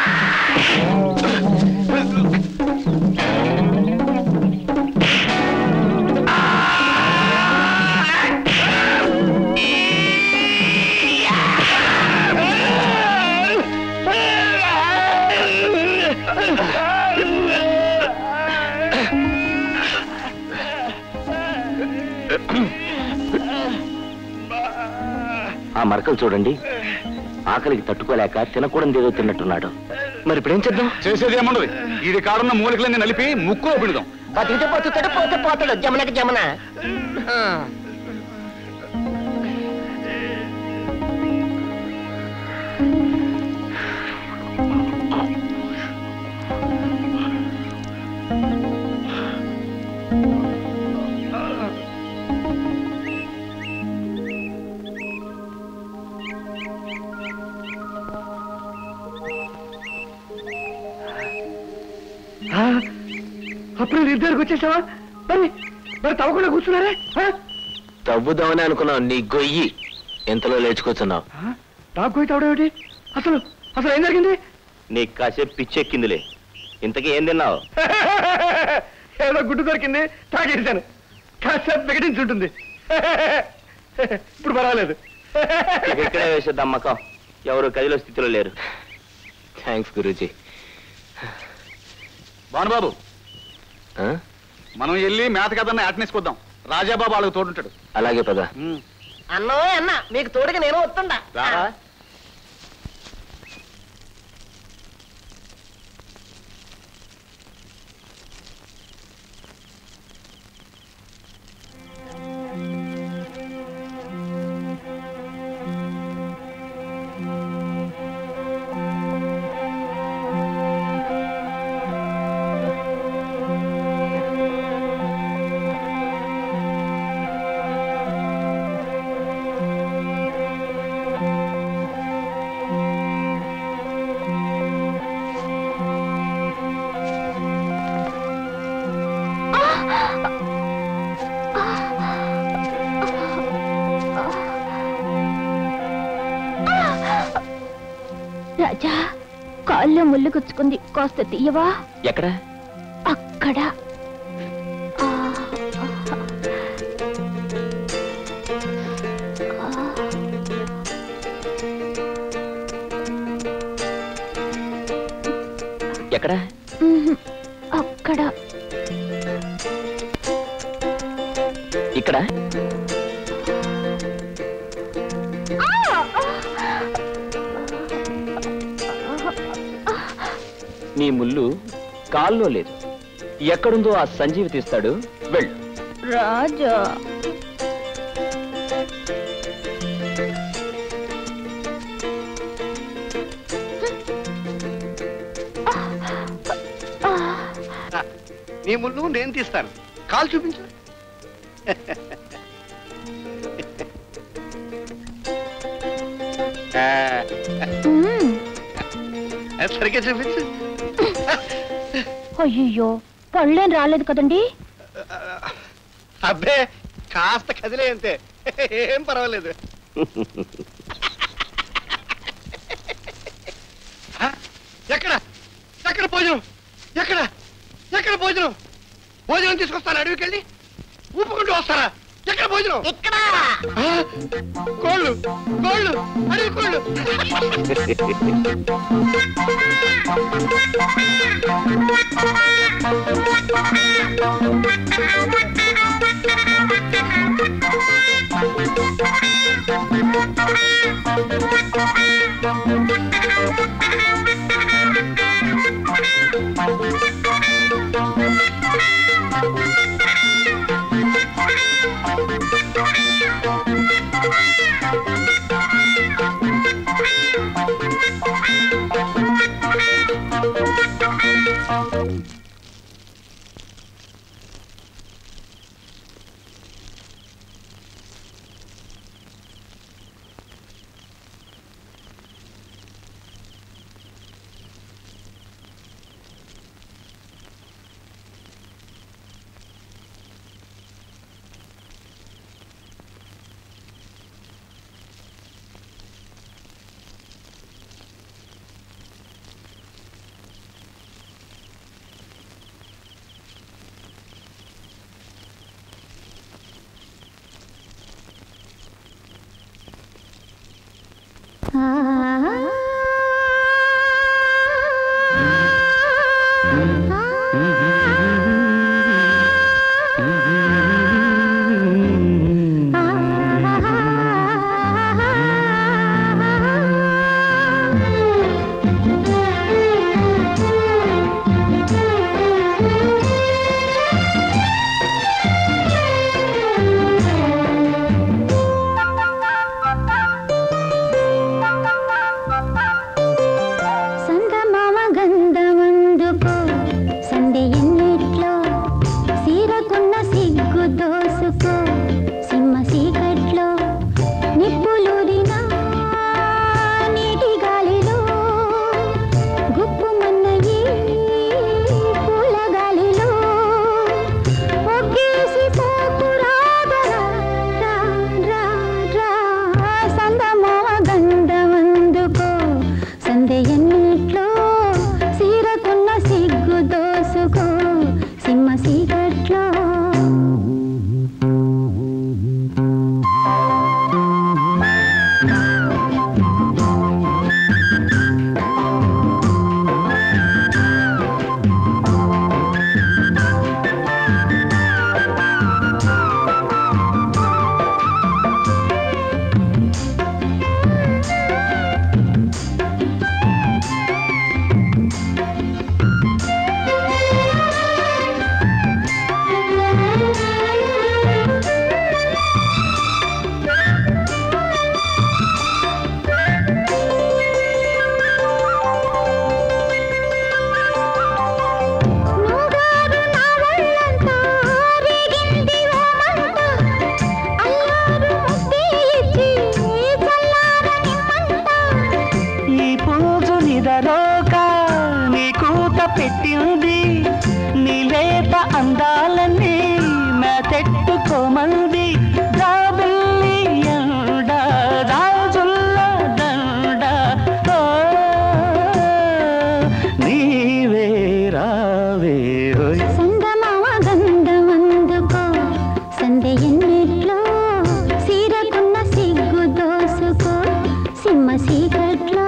ఆ మరకలు చూడండి ఆకలికి తట్టుకోలేక తినకూడదు ఏదో తిన్నట్టున్నాడు మరి ఇప్పుడు ఏం చేద్దాం చేసేది ఏముండదు ఇది కాడున్న మూలికలన్నీ నలిపి ముక్కులో పిండుదాం బతికితే బతుకుతాడు పోతే పోతాడు జమనకి జమన ఆ. ఆ, అప్పుడు నీ దగ్గరకు వచ్చేసావా మరి మరి తవ్వకుండా కూర్చున్నారే ఆ? తవ్వుదామని అనుకున్నావు నీ గొయ్యి ఎంతలో లేచుకొచ్చున్నావు ఆ? నాకు పోయి తవ్వడం ఏమిటి అసలు అసలు ఏం జరిగింది నీకు కాసేపు పిచ్చెక్కిందిలే ఇంతకీ ఏం తిన్నావు ఏదో గుడ్డు దొరికింది తాగేసాను కాసేపు వికటించుంటుంది ఇప్పుడు పర్వాలేదు ఇక ఇక్కడే వేసేద్దాం అమ్మకం ఎవరు కదిలో స్థితిలో లేరు థ్యాంక్స్ గురూజీ భానుబాబు ఆ? మనం వెళ్ళి మేత కదన్న యాటనేసుకొద్దాం రాజాబాబు వాళ్ళకి తోడుంటాడు అలాగే పద అన్నో అన్న మీకు తోడుగా నేను వస్తుండా రారా రాజా కాల్లో ముళ్ళు గుచ్చుకుంది కాస్త తీయవా ఎక్కడ అక్కడ ఆ, ఎక్కడ ఉహు, అక్కడ ఇక్కడ నీ ముళ్ళు కాల్లో లేదు ఎక్కడుందో ఆ సంజీవి తీస్తాడు వెళ్ళు రాజా నీ ముళ్ళు నేను తీస్తాను కాలు చూపించు ఆ, ఉమ్, సరిగ్గా చూపించు అయ్యయ్యో పళ్ళేం రాలేదు కదండి అబ్బే కాస్త కదిలే అంతే ఏం పర్వాలేదు ఆ, ఎక్కడ ఎక్కడ భోజనం ఎక్కడ ఎక్కడ భోజనం భోజనం తీసుకొస్తాను అడవికి వెళ్ళి ఊపుకుంటూ వస్తారా ఎక్కడ భోజనం ఇక్కడ ఆ, కోళ్ళు కోళ్ళు అడవి కోళ్ళు మీద రోక నీ కూత పెట్టింది నీ లేత అందాలన్నీ మెతెట్టుకోమంది రాబిల్లి ఎండ రాజుల్ల దండ ఓ, నీవే రావే ఓయ్ సంగమావ గంధమందుకో సందె ఎన్నిట్లో సీరకున్న సిగ్గు దోసుకో సింహ సీకట్లో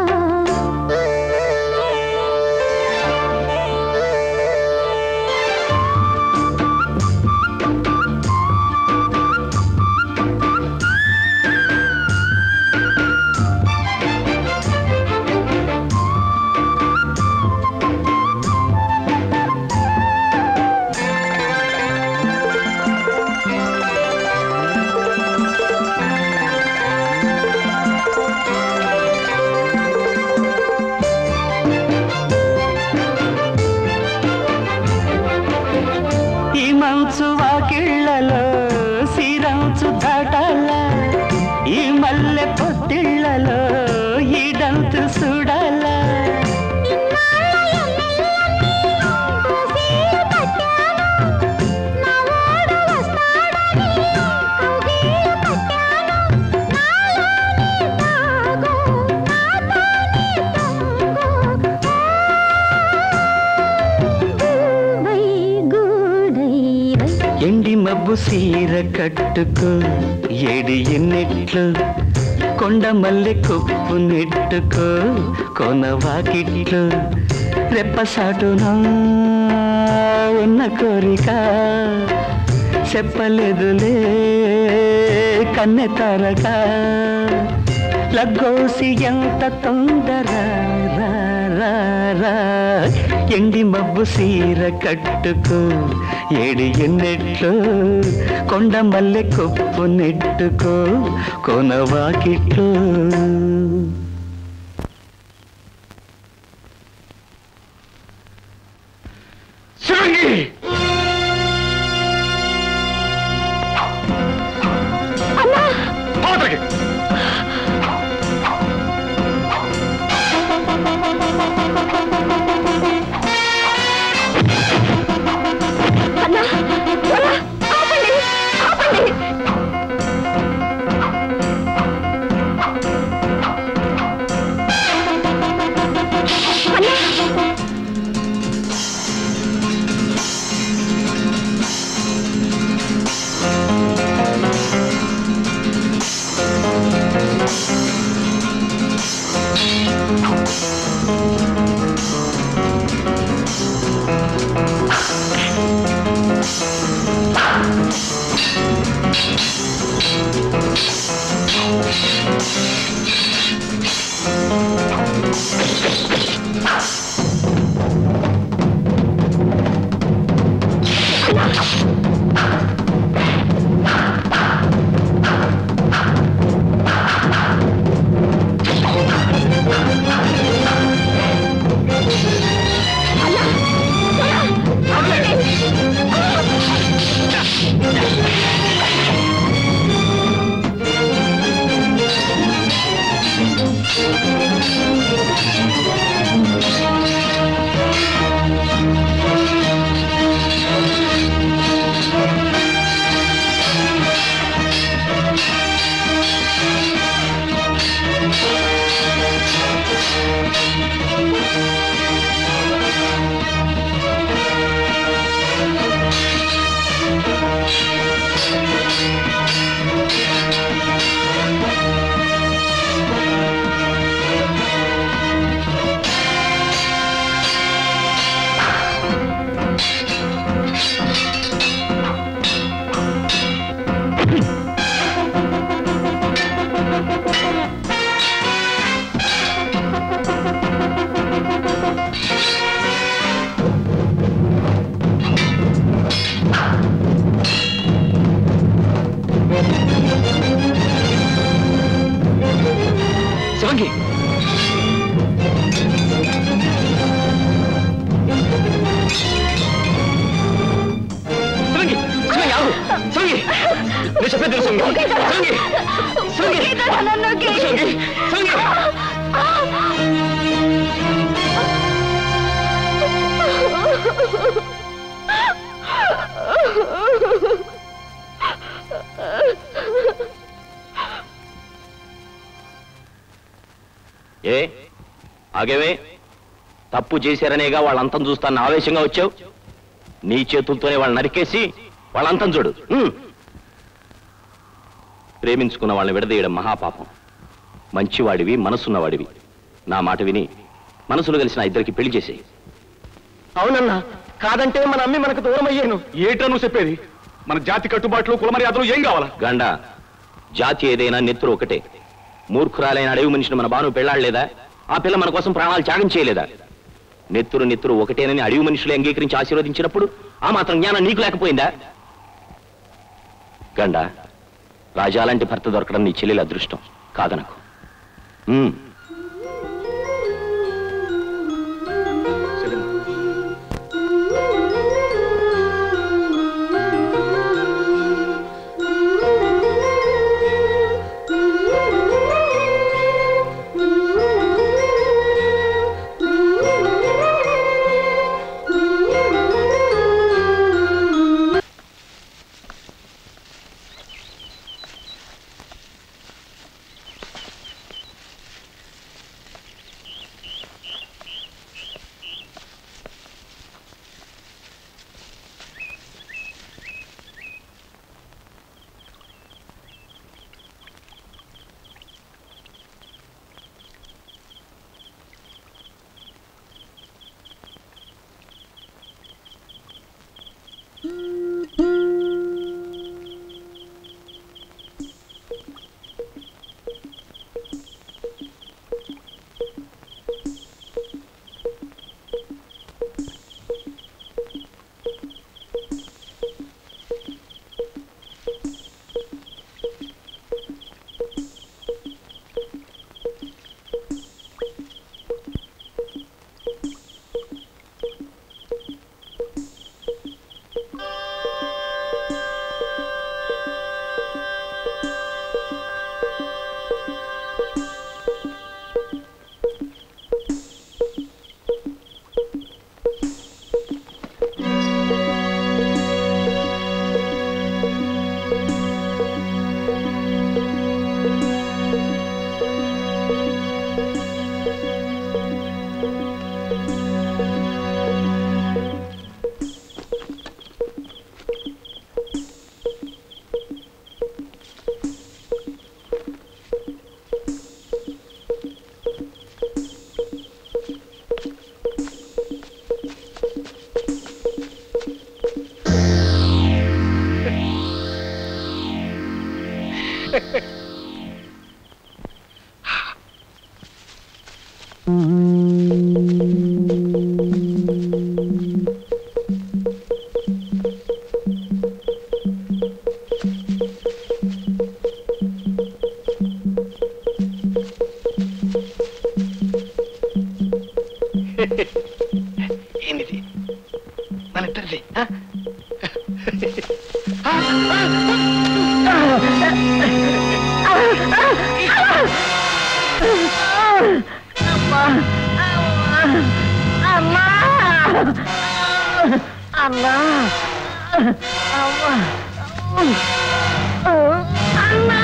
ఈ మంచు వాకిళ్లలో సిరంచు దాటాల ఈ మల్లె పొత్తిళ్లలో ఈడంతు చూడాల ఎండి మబ్బు సీర కట్టుకో ఏడి ఎన్నెట్లు కొండ మల్లె కొప్పు నెట్టుకో కొన వాకిట్లు రెప్పసాటునా ఉన్న కోరిక చెప్పలేదులే కన్నె తరక లగ్గోసి ఎంత తొందర రా, రా, రా. ఎండి మబ్బు సీర కట్టుకో ఏడి ఎన్నెట్లు కొండ మల్లె కొప్పు నెట్టుకో కొన వాకిట్లు శివంగి అవతలికి. ఆగేవే తప్పు చేశారనేగా వాళ్ళంతం చూస్తాను ఆవేశంగా వచ్చావు నీ చేతులతోనే వాళ్ళని నరికేసి వాళ్ళంతం చూడు ఉమ్. ప్రేమించుకున్న వాళ్ళని విడదీయడం మహాపాపం మంచివాడివి మనసున్నవాడివి నా మాట విని మనసులు కలిసిన ఇద్దరికి పెళ్లి చేసేయి అవునన్నా కాదంటే మన అమ్మి మనకు దూరం అయ్యాను ఏటా నువ్వు చెప్పేది మన జాతి కట్టుబాట్లు కులమర్యాదలు ఏం కావాలా గండ జాతి ఏదైనా నెత్తురు ఒకటే మూర్ఖురాలైన అడవి మనిషిని మన బాను పెళ్లాడలేదా ఆ పిల్ల మన కోసం ప్రాణాలు త్యాగం చేయలేదా నెత్తురు నెత్తురు ఒకటేనని అడవి మనుషులు అంగీకరించి ఆశీర్వదించినప్పుడు ఆ మాత్రం జ్ఞానం నీకు లేకపోయిందా గండ రాజాలాంటి భర్త దొరకడం నీ చెల్లెల అదృష్టం కాదనకు ఉమ్. ఏంటిది మన ఇద్దరిది అమ్మా అమ్మా అమ్మా అమ్మా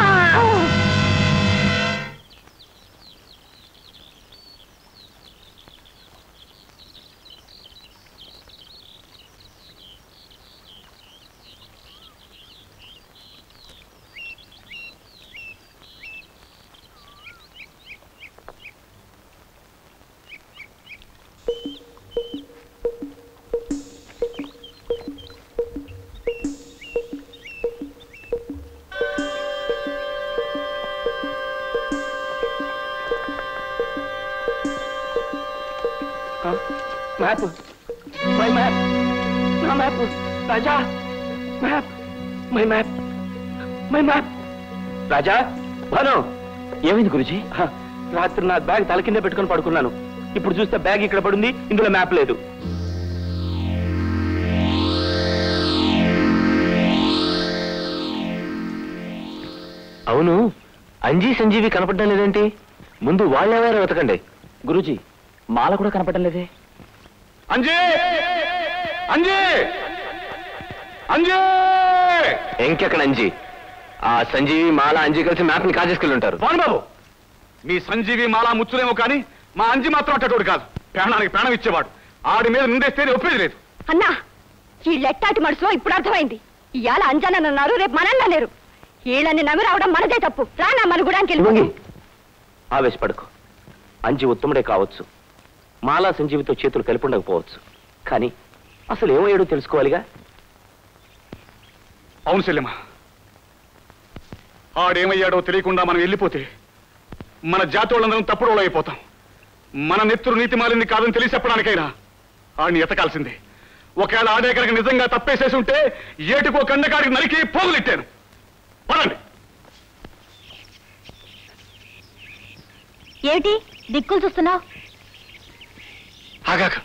మ్యాప్ మై మ్యాప్ నా మ్యాప్ రాజా map my map my map రాజా భాను ఏమైంది గురుజీ హ, రాత్రి నా బ్యాగ్ తల కింద పెట్టుకొని పడుకున్నాను ఇప్పుడు చూస్తే బ్యాగ్ ఇక్కడ పడుంది ఇందులో మ్యాప్ లేదు అవును అంజీ సంజీవి కనపడడం లేదేంటి ముందు వాళ్ళెవరో వెతకండి గురుజీ మాల కూడా కనపడడం లేదే అంజీ అంజీ అంజీ ఇంకెక్కడ అంజీ ఆ సంజీవి మాల అంజీ కలిసి మ్యాప్ ని కాజేసుకెళ్ళి ఉంటారు భానుబాబు మీ సంజీవి మాలా ముచ్చులేమో కానీ మా అంజి మాత్రం అట్టటోడు కాదు ప్రాణానికి ప్రాణం ఇచ్చేవాడు ఆడి మీద నిందేస్తే ఒప్పేది లేదు అన్నా ఈ లెట్టాటి మనసులో ఇప్పుడు అర్థమైంది ఇవాళ అంజనని అన్నారు రేపు మనల్ని లేరు వీళ్ళని నమ్మి రావడం మనదే తప్పు రానా మన గుడానికి వెళ్ళిపోయి ఆవేశపడకు అంజి ఉత్తముడే కావచ్చు మాలా సంజీవితో చేతులు కలిపి ఉండకపోవచ్చు కానీ అసలు ఏమయ్యాడో తెలుసుకోవాలిగా అవును సెల్లెమ్మ ఆడేమయ్యాడో తెలియకుండా మనం వెళ్ళిపోతే మన జాతోళ్ళందరం తప్పుడోళ్ళు అయిపోతాం మన నెత్తురు నీతి మాలింది కాదని తెలిసి చెప్పడానికైనా ఆడిని ఎతకాల్సిందే ఒకవేళ ఆడే కనుక నిజంగా తప్పేసేసి ఉంటే ఏటుకో కండకాడికి నరికి పోగులెట్టాను పదండి ఏమిటి దిక్కులు చూస్తున్నావు ఆగాక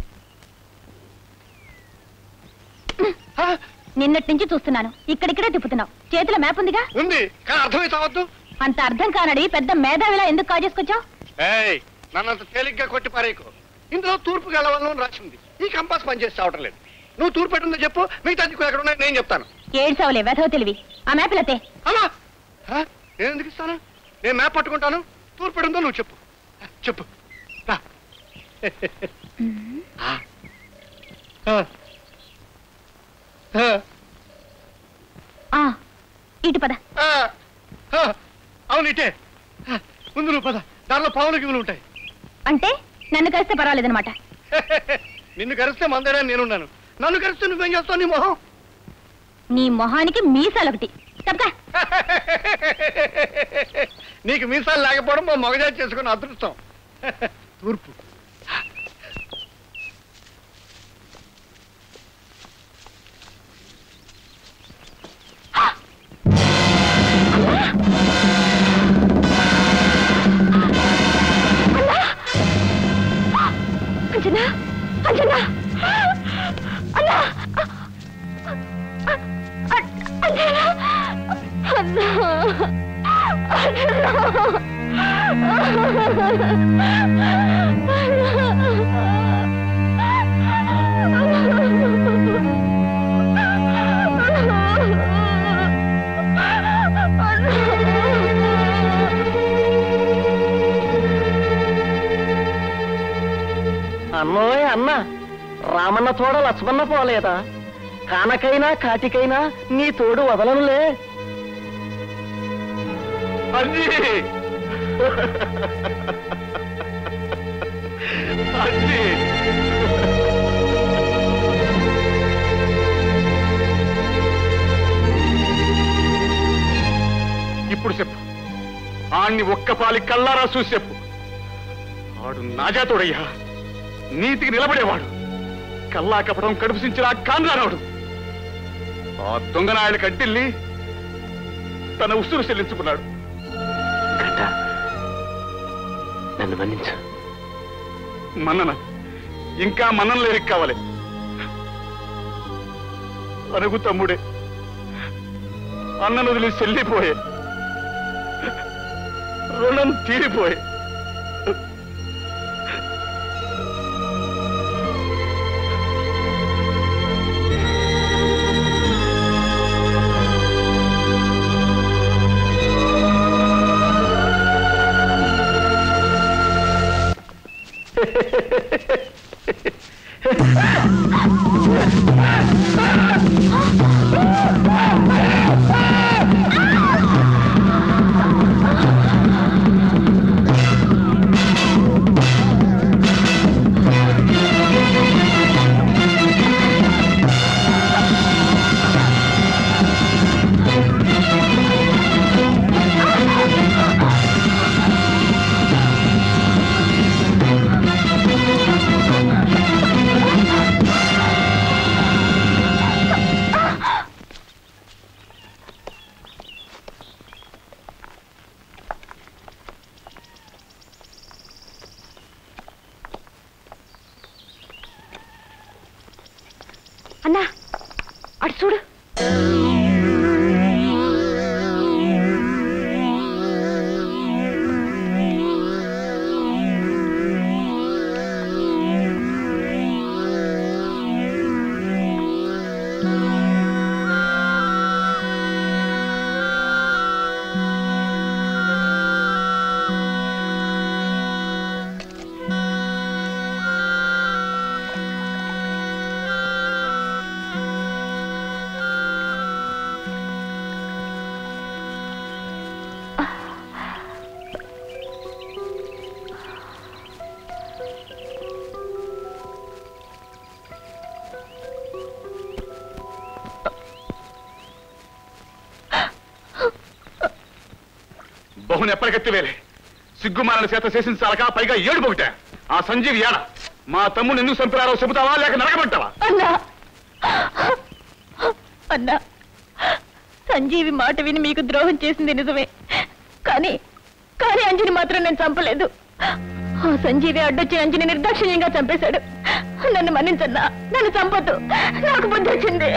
నిన్నటి నుంచి చూస్తున్నాను ఇక్కడిక్కడే తిప్పుతున్నావు చేతిలో మ్యాప్ ఉందిగా ఉంది కానీ అర్థమై చావద్దు అంత అర్థం కానడి పెద్ద మేధావిలా ఎందుకు కాజేసుకొచ్చావు ఏయ్ నన్నంత తేలిగ్గా కొట్టి పారేయకు ఇందులో తూర్పు గెలవాలని రాసి ఉంది ఈ కంపాస్ పనిచేసి చావటం లేదు నువ్వు తూర్పు పెట్టుందో చెప్పు మిగతా దిక్కులు ఎక్కడ ఉన్నాయి నేను చెప్తాను ఏడ్చావులే వెధవ తెలివి ఆ మ్యాప్ లతే అమ్మా హ? నేను ఎందుకు ఇస్తాను నేను మ్యాప్ పట్టుకుంటాను తూర్పు పెట్టుందో నువ్వు చెప్పు చెప్పు రా. ఆ. ఆ. ఆ. ఆ ఇటు పద ఆ. ఆ. అవును ఇటే ఆ. ముందు నువ్వు పద దానిలో పావులు గివులు ఉంటాయి అంటే నన్ను కలిస్తే పర్వాలేదనమాట నిన్ను కరిస్తే మందేనా నేనున్నాను నన్ను కరిస్తే నువ్వేం చేస్తావు నీ మొహం నీ మొహానికి మీసాలొకటి తప్పకా నీకు మీసాలు లేకపోవడం మా మగజాతి చేసుకున్న అదృష్టం తూర్పు అంజనా అంజనా అన్నా అంజనా అన్నా అన్నోయ్ అన్న రామన్న తోడ లక్ష్మణ పోలేదా కానకైనా కాటికైనా నీ తోడు వదలనులే అంజి అంజి ఇప్పుడు చెప్పు ఆణ్ణి ఒక్క పాలి కల్లారా చూసి చెప్పు ఆడు నాజాతోడయ్యా నీతికి నిలబడేవాడు కల్లా కపటం కడుపుసించిన కాన్రానవుడు ఆ దొంగనాయుడు కట్టిల్లి తన ఉసురు చెల్లించుకున్నాడు నన్ను మన్నించు మన్నన ఇంకా మన్నన లేని కావాలి అనుగు తమ్ముడే అన్నను వదిలి చెల్లిపోయే రుణం తీరిపోయే అన్నా అటు చూడు తమ్ముని ఎప్పటికెత్తివేలే సిగ్గుమాలని చేత చేసించాలక పైగా ఏడు పొగిటా ఆ సంజీవ్ ఏడ మా తమ్ముని ఎందుకు చంపినారో చెబుతావా లేక నరకమంటావా అన్నా అన్నా సంజీవి మాట విని మీకు ద్రోహం చేసింది నిజమే కానీ కానీ అంజని మాత్రం నేను చంపలేదు ఆ సంజీవి అడ్డొచ్చి అంజని నిర్దాక్షిణ్యంగా చంపేశాడు నన్ను మన్నించన్నా నన్ను చంపొద్దు నాకు బుద్ధి వచ్చింది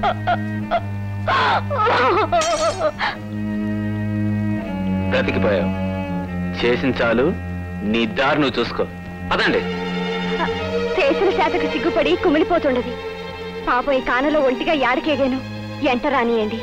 బ్రతికిపోయావు చేసిన చాలు నీ దారి నువ్వు చూసుకో పదండి చేసిన శాతకు సిగ్గుపడి కుమిలిపోతుండది పాపం ఈ కానలో ఒంటిగా యాడికేగాను ఎంట రానియండి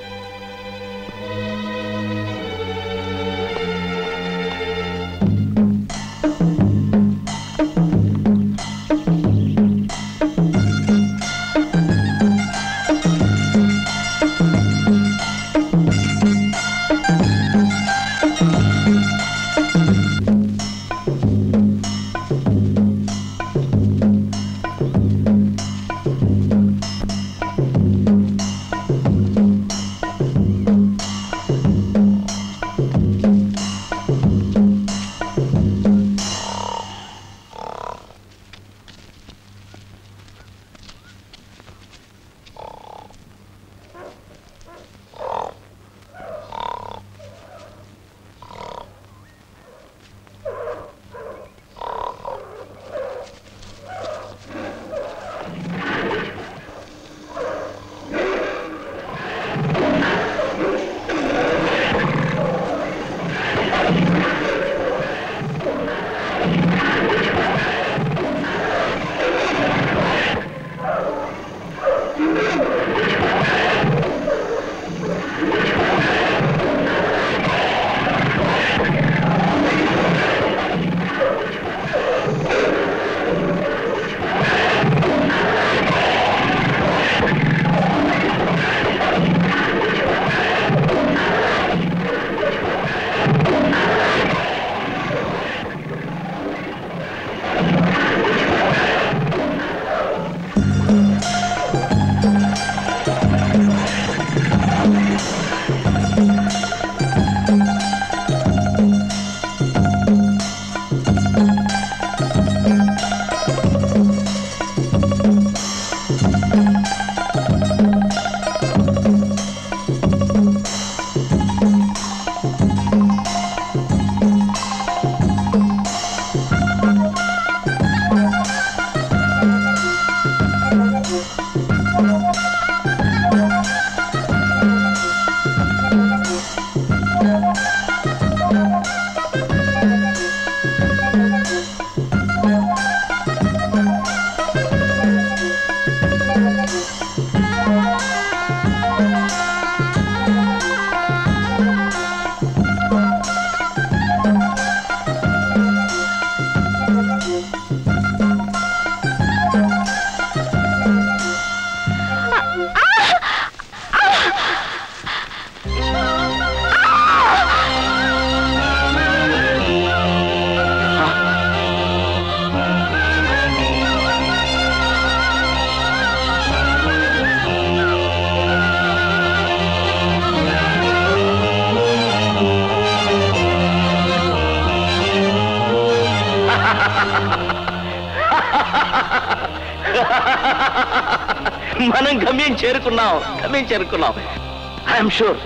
మనం గమ్యం చేరుకున్నాం గమ్యం చేరుకున్నాం ఐఎమ్ షూర్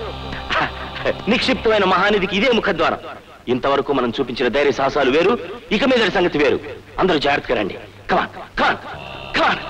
నిక్షిప్తమైన మహానిధికి ఇదే ముఖద్వారం ఇంతవరకు మనం చూపించిన ధైర్య సాహసాలు వేరు ఇక మీద సంగతి వేరు అందరూ జాగ్రత్తగా రండి కమాన్ కమాన్ కమాన్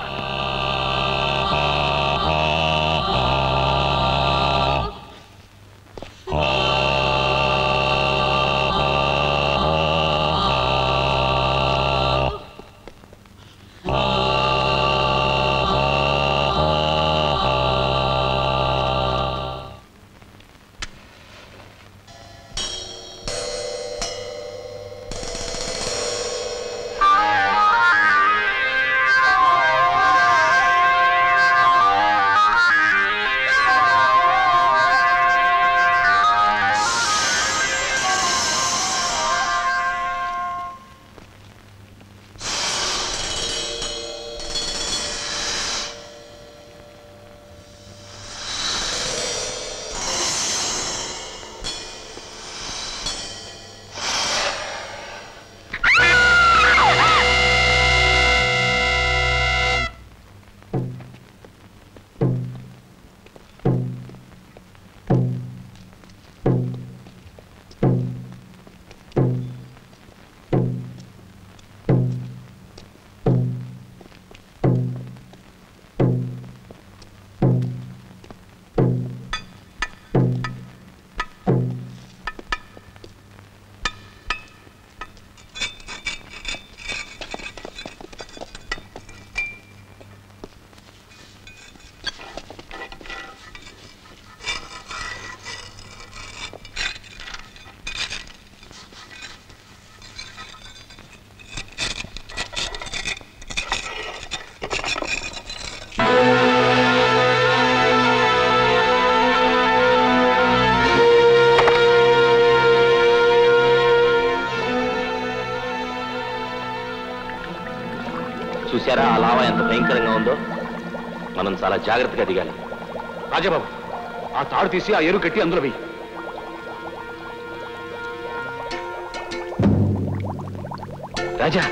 ఆ చూసారా ఆ లావా ఎంత భయంకరంగా ఉందో మనం చాలా జాగ్రత్తగా దిగాలి రాజాబాబు ఆ తాడు తీసి ఆ ఎరువు కట్టి అందులో వెయ్యి రాజా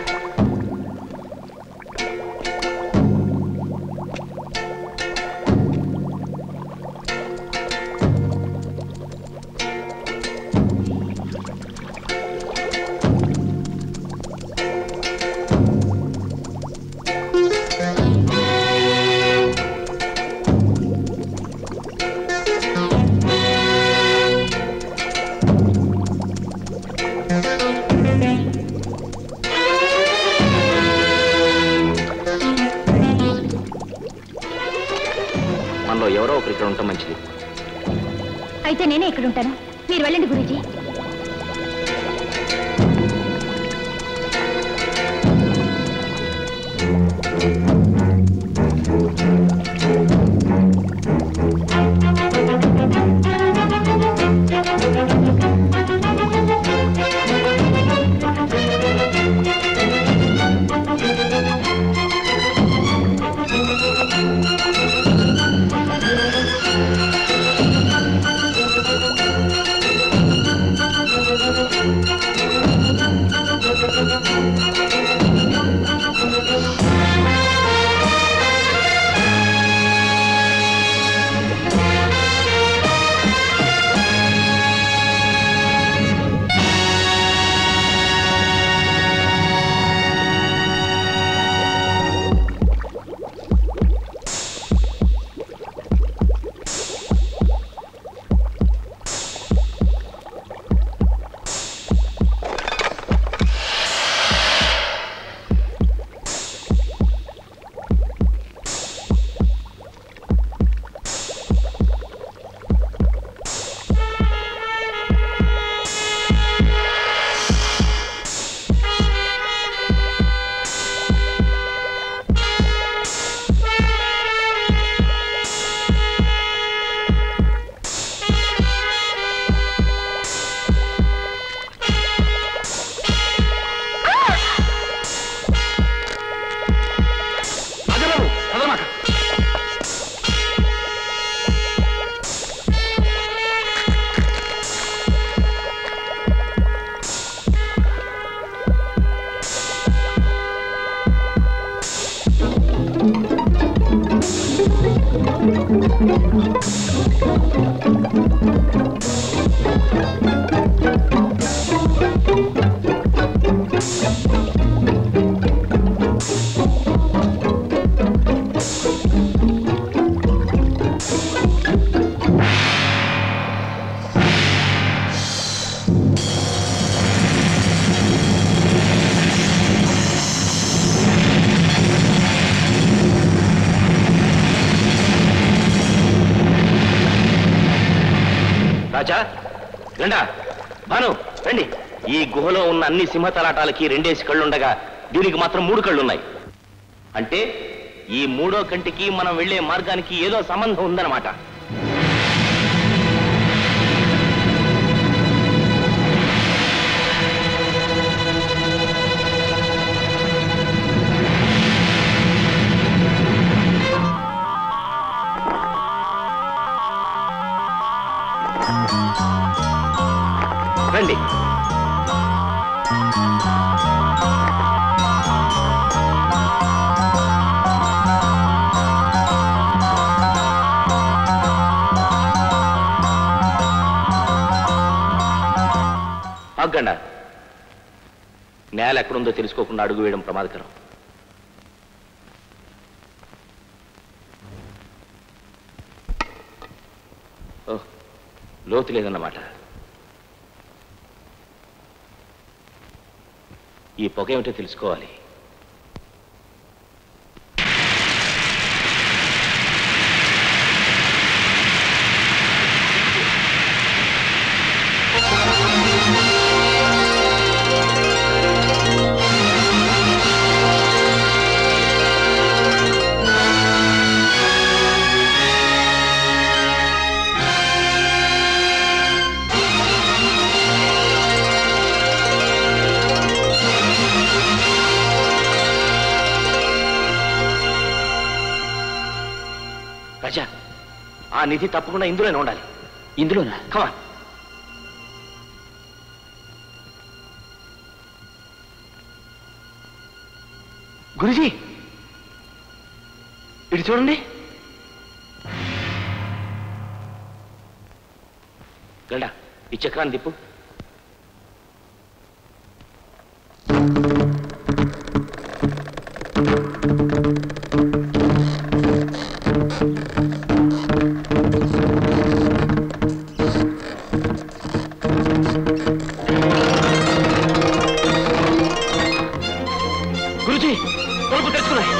మనలో ఎవరో ఒకరు ఇక్కడ ఉండటం మంచిది అయితే నేనే ఇక్కడ ఉంటాను మీరు వెళ్ళండి గురూజీ రాజాబాబు కదలమాక రాజా రండా భాను రండి ఈ గుహలో ఉన్న అన్ని సింహతలాటాలకి రెండేసి కళ్ళుండగా దీనికి మాత్రం మూడు కళ్ళున్నాయి అంటే ఈ మూడో కంటికి మనం వెళ్ళే మార్గానికి ఏదో సంబంధం ఉందన్నమాట రండి ఆగండా నేల ఎక్కడుందో తెలుసుకోకుండా అడుగు వేయడం ప్రమాదకరం ఓహ్, లోతు లేదన్నమాట ఈ పొగ ఏమిటో తెలుసుకోవాలి ఆ రాజా ఆ నిధి తప్పకుండా ఇందులోనే ఉండాలి ఇందులోనా కమాన్ గురుజీ ఇటు చూడండి గండా ఈ చక్రాన్ని తిప్పు గురుజీ తలుపు తెచ్చుకున్నాయి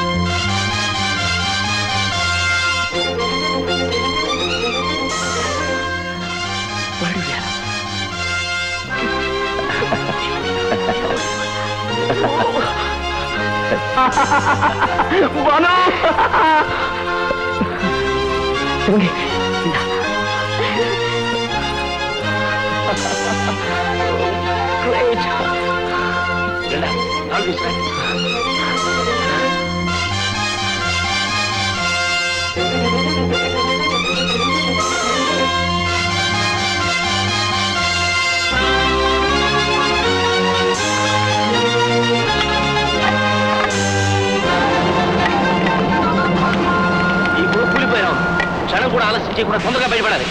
వనం Great. గండా నాలుగు తీసుకురా. ఈ గుడి కూలిపోయినాం క్షణం కూడా ఆలస్యం చేయకుండా తొందరగా బయటపడాలి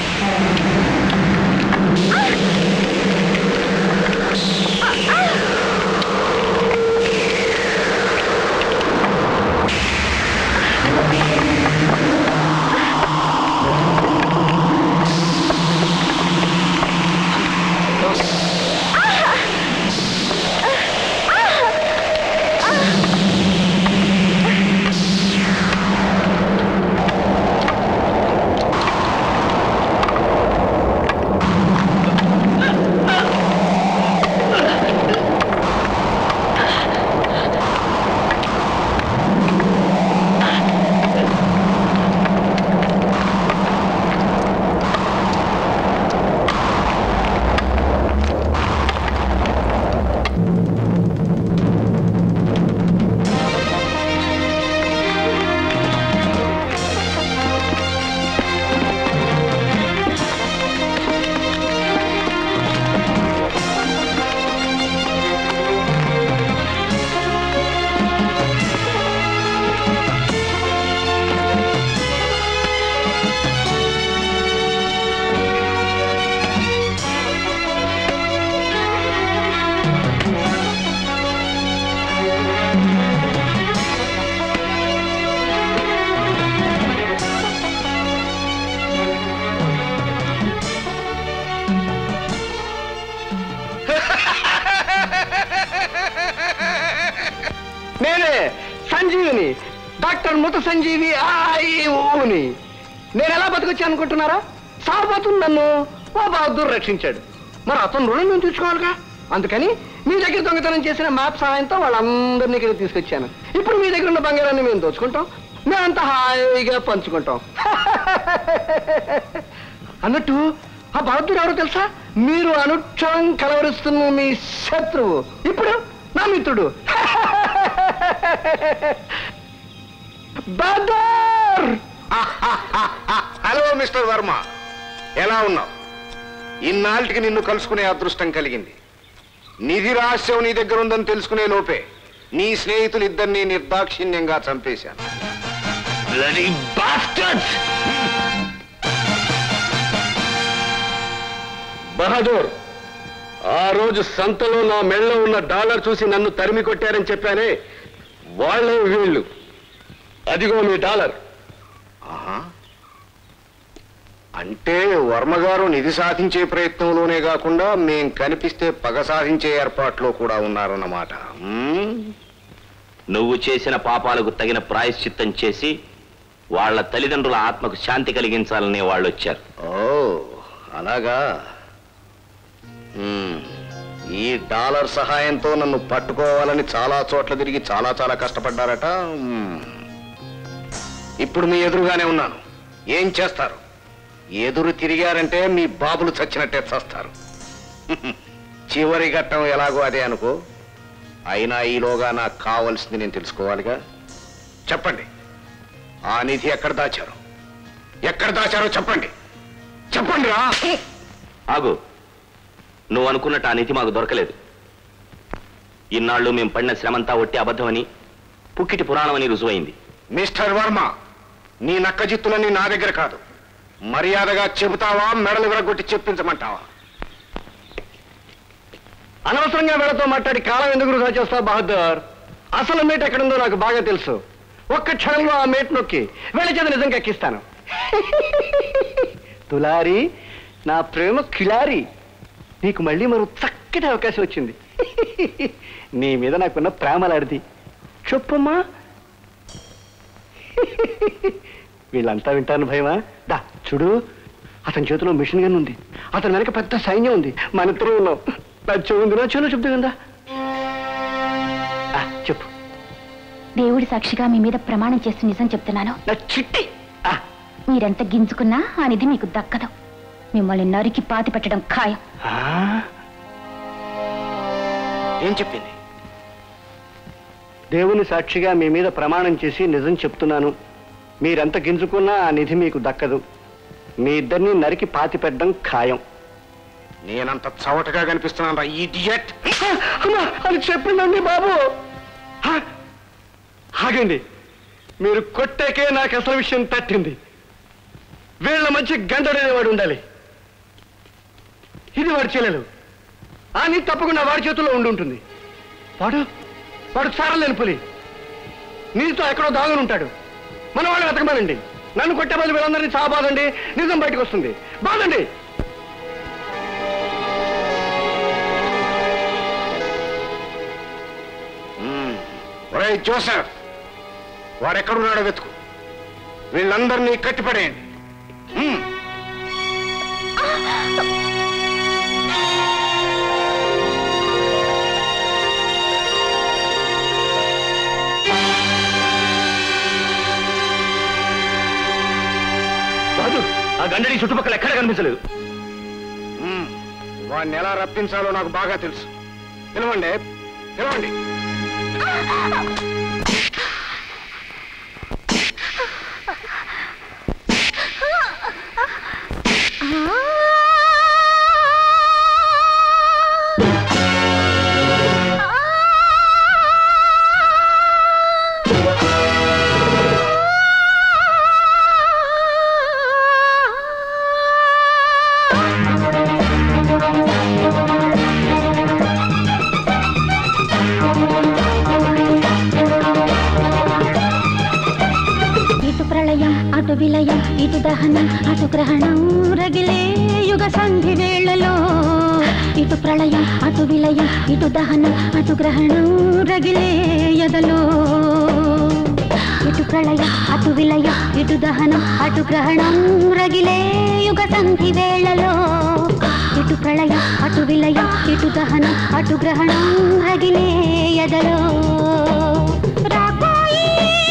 నేనే సంజీవిని డాక్టర్ ముత సంజీవి ఊని నేను ఎలా బతికొచ్చాను అనుకుంటున్నారా సాగుపోతుంది నన్ను ఓ బహదూర్ రక్షించాడు మరి అతను రుణం నేను తీర్చుకోవాలిగా అందుకని మీ దగ్గర దొంగతనం చేసిన మ్యాప్ సహాయంతో వాళ్ళందరినీ ఇక్కడ తీసుకొచ్చాను ఇప్పుడు మీ దగ్గర ఉన్న బంగారాన్ని మేము దోచుకుంటాం మేమంతా హాయిగా పంచుకుంటాం అన్నట్టు ఆ బహదూర్ ఎవరో తెలుసా మీరు అనుక్షణం కలవరిస్తున్న మీ శత్రువు ఇప్పుడు నా మిత్రుడు బదర్ హలో మిస్టర్ వర్మ ఎలా ఉన్నావు ఇన్నాళ్ళకి నిన్ను కలుసుకునే అదృష్టం కలిగింది నిధి రహస్యం నీ దగ్గర ఉందని తెలుసుకునే లోపే నీ స్నేహితులు ఇద్దరిని నిర్దాక్షిణ్యంగా చంపేశాను బహదూర్ ఆ రోజు సంతలో నా మెళ్ళలో ఉన్న డాలర్ చూసి నన్ను తరిమి కొట్టారని చెప్పానే వాళ్ళే వీళ్ళు అదిగో మీ డాలర్ ఆహా. అంటే వర్మగారు నిధి సాధించే ప్రయత్నంలోనే కాకుండా మేం కనిపిస్తే పగ సాధించే ఏర్పాట్లో కూడా ఉన్నారన్నమాట మ్మ్? నువ్వు చేసిన పాపాలకు తగిన ప్రాయశ్చిత్తం చేసి వాళ్ళ తల్లిదండ్రుల ఆత్మకు శాంతి కలిగించాలనే వాళ్ళు వచ్చారు ఓ అలాగా మ్మ్. ఈ డాలర్ సహాయంతో నన్ను పట్టుకోవాలని చాలా చోట్ల తిరిగి చాలా చాలా కష్టపడ్డారట మ్మ్. ఇప్పుడు మీ ఎదురుగానే ఉన్నాను ఏం చేస్తారు ఎదురు తిరిగారంటే మీ బాబులు చచ్చినట్టే చస్తారు చివరి ఘట్టం ఎలాగో అదే అనుకో అయినా ఈలోగా నాకు కావలసింది నేను తెలుసుకోవాలిగా చెప్పండి ఆ నిధి ఎక్కడ దాచారు ఎక్కడ దాచారో చెప్పండి చెప్పండి రా ఆగు నువ్వు అనుకున్నట్టు ఆ నిధి మాకు దొరకలేదు ఇన్నాళ్ళు మేము పడిన శ్రమంతా ఒట్టి అబద్ధమని పుక్కిటి పురాణమని రుజువైంది మిస్టర్ వర్మ నీ నక్కజిత్తులన్నీ నా దగ్గర కాదు మర్యాదగా చెబుతావా మెడలు విరగొట్టి చెప్పించమంటావా అనవసరంగా వీళ్ళతో మాట్లాడి కాలం ఎందుకు వృధా చేస్తావు బహదూర్ అసలు మేట్ ఎక్కడుందో నాకు బాగా తెలుసు ఒక్క క్షణంలో ఆ మేట్ నొక్కి వీళ్ళ చేత నిజంగా ఎక్కిస్తాను తులారి నా ప్రేమ కిలారి నీకు మళ్ళీ మరో చక్కటి అవకాశం వచ్చింది నీ మీద నాకున్న ప్రేమలాడిది చెప్పమ్మా వీళ్ళంతా వింటాను భయమా దా చూడు అతని చేతిలో మిషన్ గన్ ఉంది అతని వెనక పెద్ద సైన్యం ఉంది మన ఇద్దరు ఉన్నాం నా చెవు ఉంది నా చెవులో చెప్తా కదా ఆ, చెప్పు దేవుడి సాక్షిగా మీ మీద ప్రమాణం చేస్తూ నిజం చెప్తున్నాను నా చిట్టి మీరెంత గింజుకున్నా ఆ నిధి మీకు దక్కదు మిమ్మల్ని నరికి పాతి పెట్టడం ఖాయం ఏం చెప్పింది దేవుని సాక్షిగా మీ మీద ప్రమాణం చేసి నిజం చెప్తున్నాను మీరెంత గింజుకున్నా ఆ నిధి మీకు దక్కదు మీ ఇద్దరిని నరికి పాతి పెట్టడం ఖాయం నేనంత చవటగా కనిపిస్తున్నాను రా ఇడియట్ అని చెప్పిందండి బాబు హ! ఆగండి మీరు కొట్టాకే నాకు అసలు విషయం తట్టింది వీళ్ళ మంచి గంటడనేవాడు ఉండాలి ఇది వాడి చెల్లెలు అని తప్పకుండా వాడి చేతుల్లో ఉండి ఉంటుంది వాడు వాడు చారలేని పులి నీతో ఎక్కడో దాగుని ఉంటాడు మన వాళ్ళు వెతకమనండి నన్ను కొట్టే బదులు వీళ్ళందరినీ చాలా బాధండి నిజం బయటకు వస్తుంది బాధండి ఒరే జోసెఫ్ వాడెక్కడున్నాడో వెతుకు వీళ్ళందరినీ కట్టిపడేయండి హ్మ్. బాదు ఆ గండడి చుట్టుపక్కల ఎక్కడ కనిపించలేదు హ్మ్. వాడిని ఎలా రప్పించాలో నాకు బాగా తెలుసు పిలవండి పిలవండి ఇటు ప్రళయం అటు విలయం ఇటు దహనం అటు గ్రహణం రగిలే యుగ సంధి వేళలో ఇటు ప్రళయం అటు విలయం ఇటు దహనం అటు గ్రహణం రగిలే ఎదలో ఇటు ప్రళయం అటు విలయం ఇటు దహనం అటు గ్రహణం రగిలే యుగ సంధి వేళలో ఇటు ప్రళయం అటు విలయం ఇటు దహనం అటు గ్రహణం రగిలే ఎదలో రాబోయే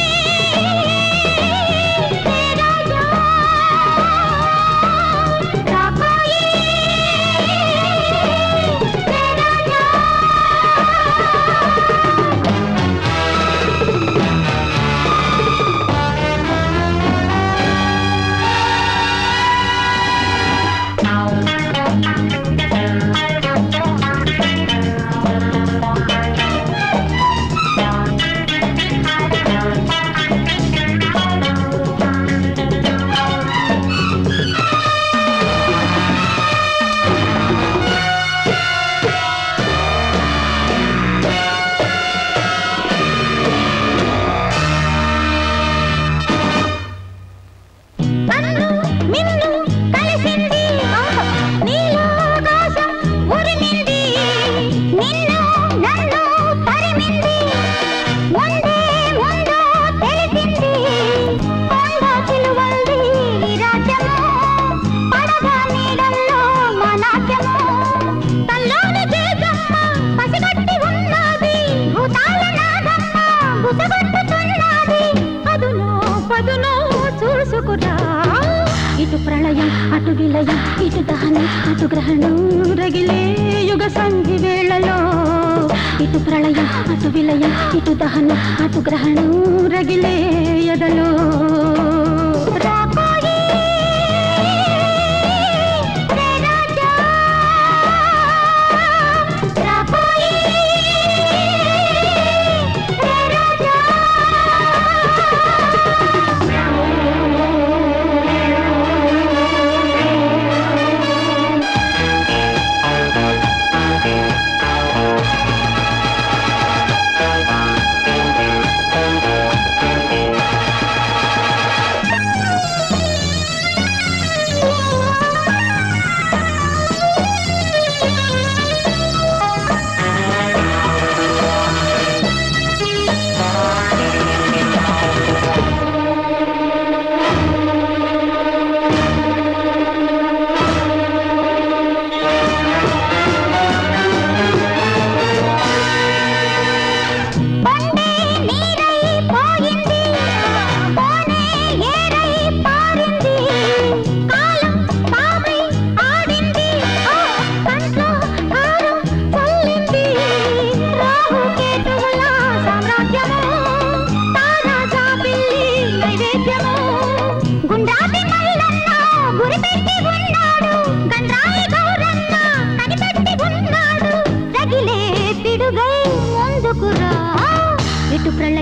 నన్ను నిన్ను కలిసింది నీలో ఆకాశం ఉరిమింది నిన్ను నన్ను తరిమింది ముందే ముందో తెలిసింది కొండ చిలువల్ది ఈ రాజ్యము పడగ నీడల్లో మా నాట్యము తల్లోని జేజమ్మ పసిగట్టి ఉన్నది భూతాల నాగమ్మ గుసగొట్టుతున్నది పదును పదును చూసుకురా ఇటు ప్రళయం అటు విలయం ఇటు దహనం అటు గ్రహణం రగిలే యుగ సంధి వేళలో ఇటు ప్రళయం అటు విలయం ఇటు దహనం అటు గ్రహణం రగిలే ఎదలో రాబోయే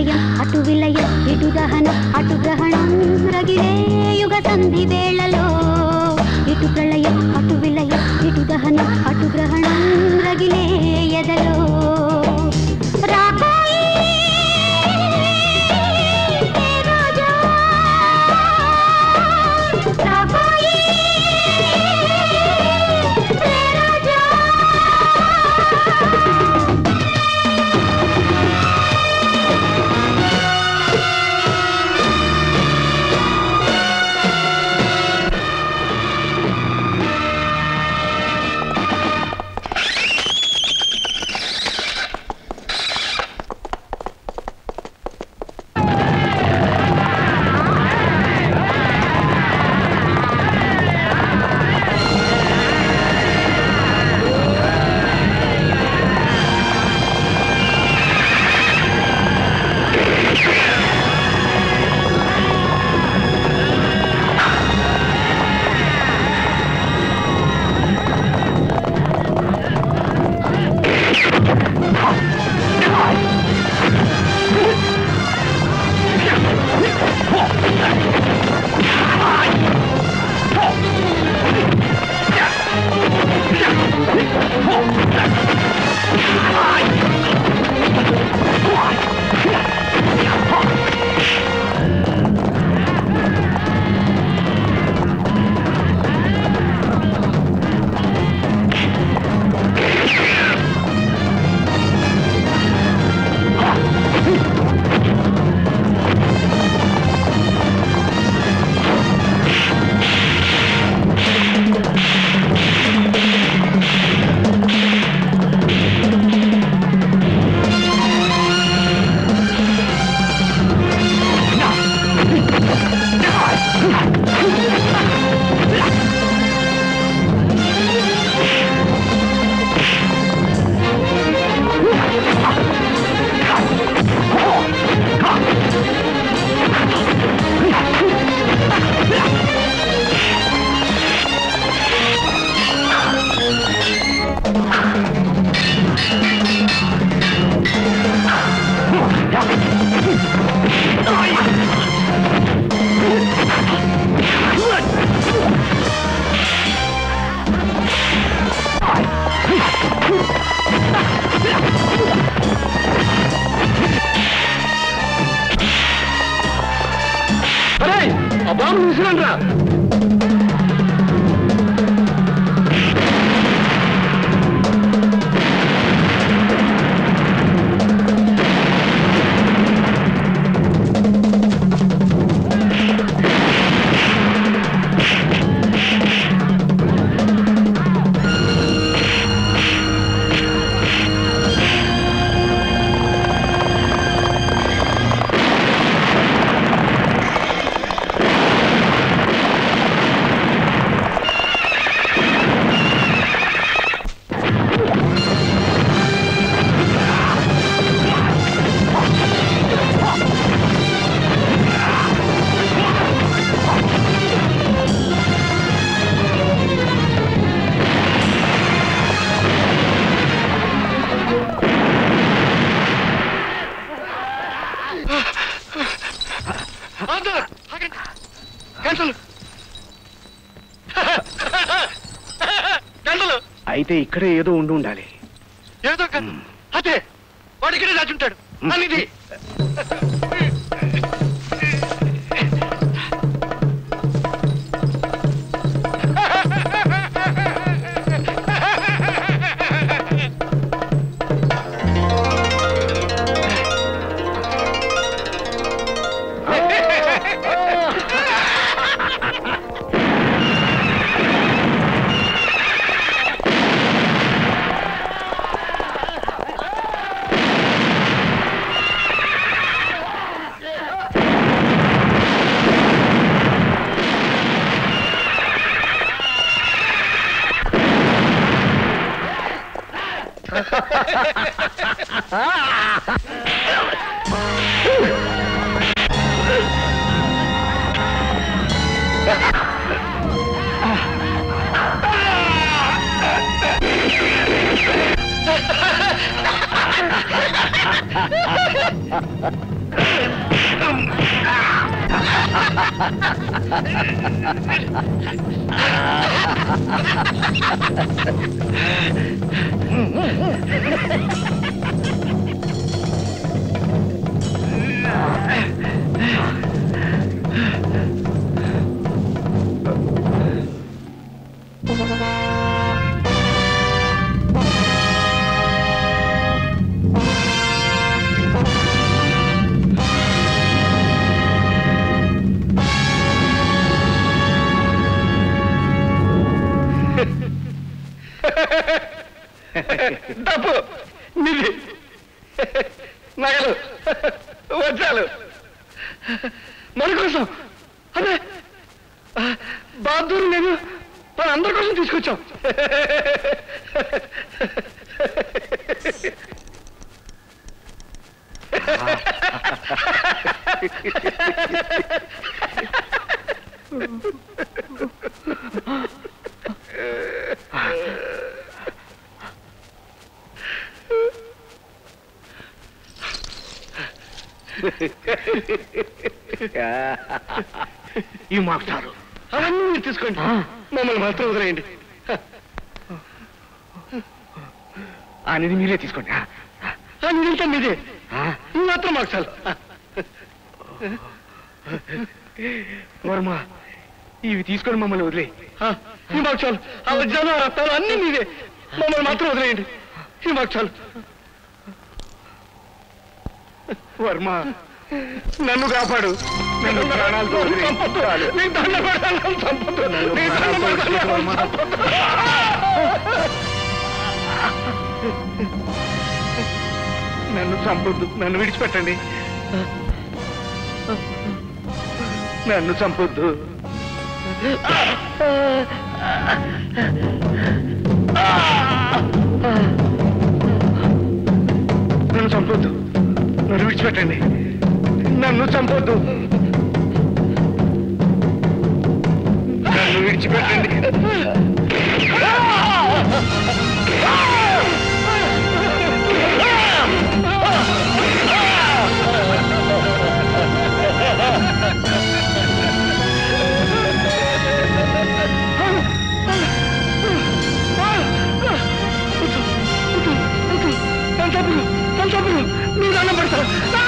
ప్రళయం అటు విలయం ఇటు దహనం అటు గ్రహణం రగిలే యుగ సంధి వేళలో ఇటు ప్రళయం అటు విలయం ఇటు దహనం అటు గ్రహణం రగిలే ఎదలో రాబోయే రోజా, రాబోయే రోజా. ఆ బాంబు తీసుకురండి గంటలు గంటలు అయితే ఇక్కడే ఏదో ఉండి ఉండాలి ఏదో గంట అదే వాడు ఇక్కడే దాచుంటాడు అన్నిది డబ్బు నిధి నగలు వజ్రాలు మన కోసం అదే బహదూరు నేను మన అందరి కోసం తీసుకొచ్చాం ఈ మాట్లాడు అవన్నీ మీరు తీసుకోండి మమ్మల్ని మాత్రం వదిలేయండి ఆ నిధి మీరే తీసుకోండి ఆ నిధి అంతా మీదే ఇది మాత్రం మాకు చాలు వర్మ ఇవి తీసుకొని మమ్మల్ని వదిలే ఇవి మాకు చాలు ఆ వజ్రాలు ఆ రత్నాలు అన్నీ మీదే మమ్మల్ని మాత్రం వదిలేయండి ఇవి మాకు చాలు వర్మ నన్ను కాపాడు నన్ను ప్రాణాలతో వదిలేయ్. నీకు దండం పెడతాను, నన్ను చంపొద్దు. నీకు దండం పెడతాను, నన్ను చంపొద్దు. నన్ను చంపొద్దు నన్ను విడిచిపెట్టండి నన్ను చంపొద్దు నన్ను చంపొద్దు నన్ను విడిచిపెట్టండి నన్ను చంపొద్దు నన్ను విడిచిపెట్టండి నన్ను చంపరు నన్ను చంపరు నీ దండం పెడతాను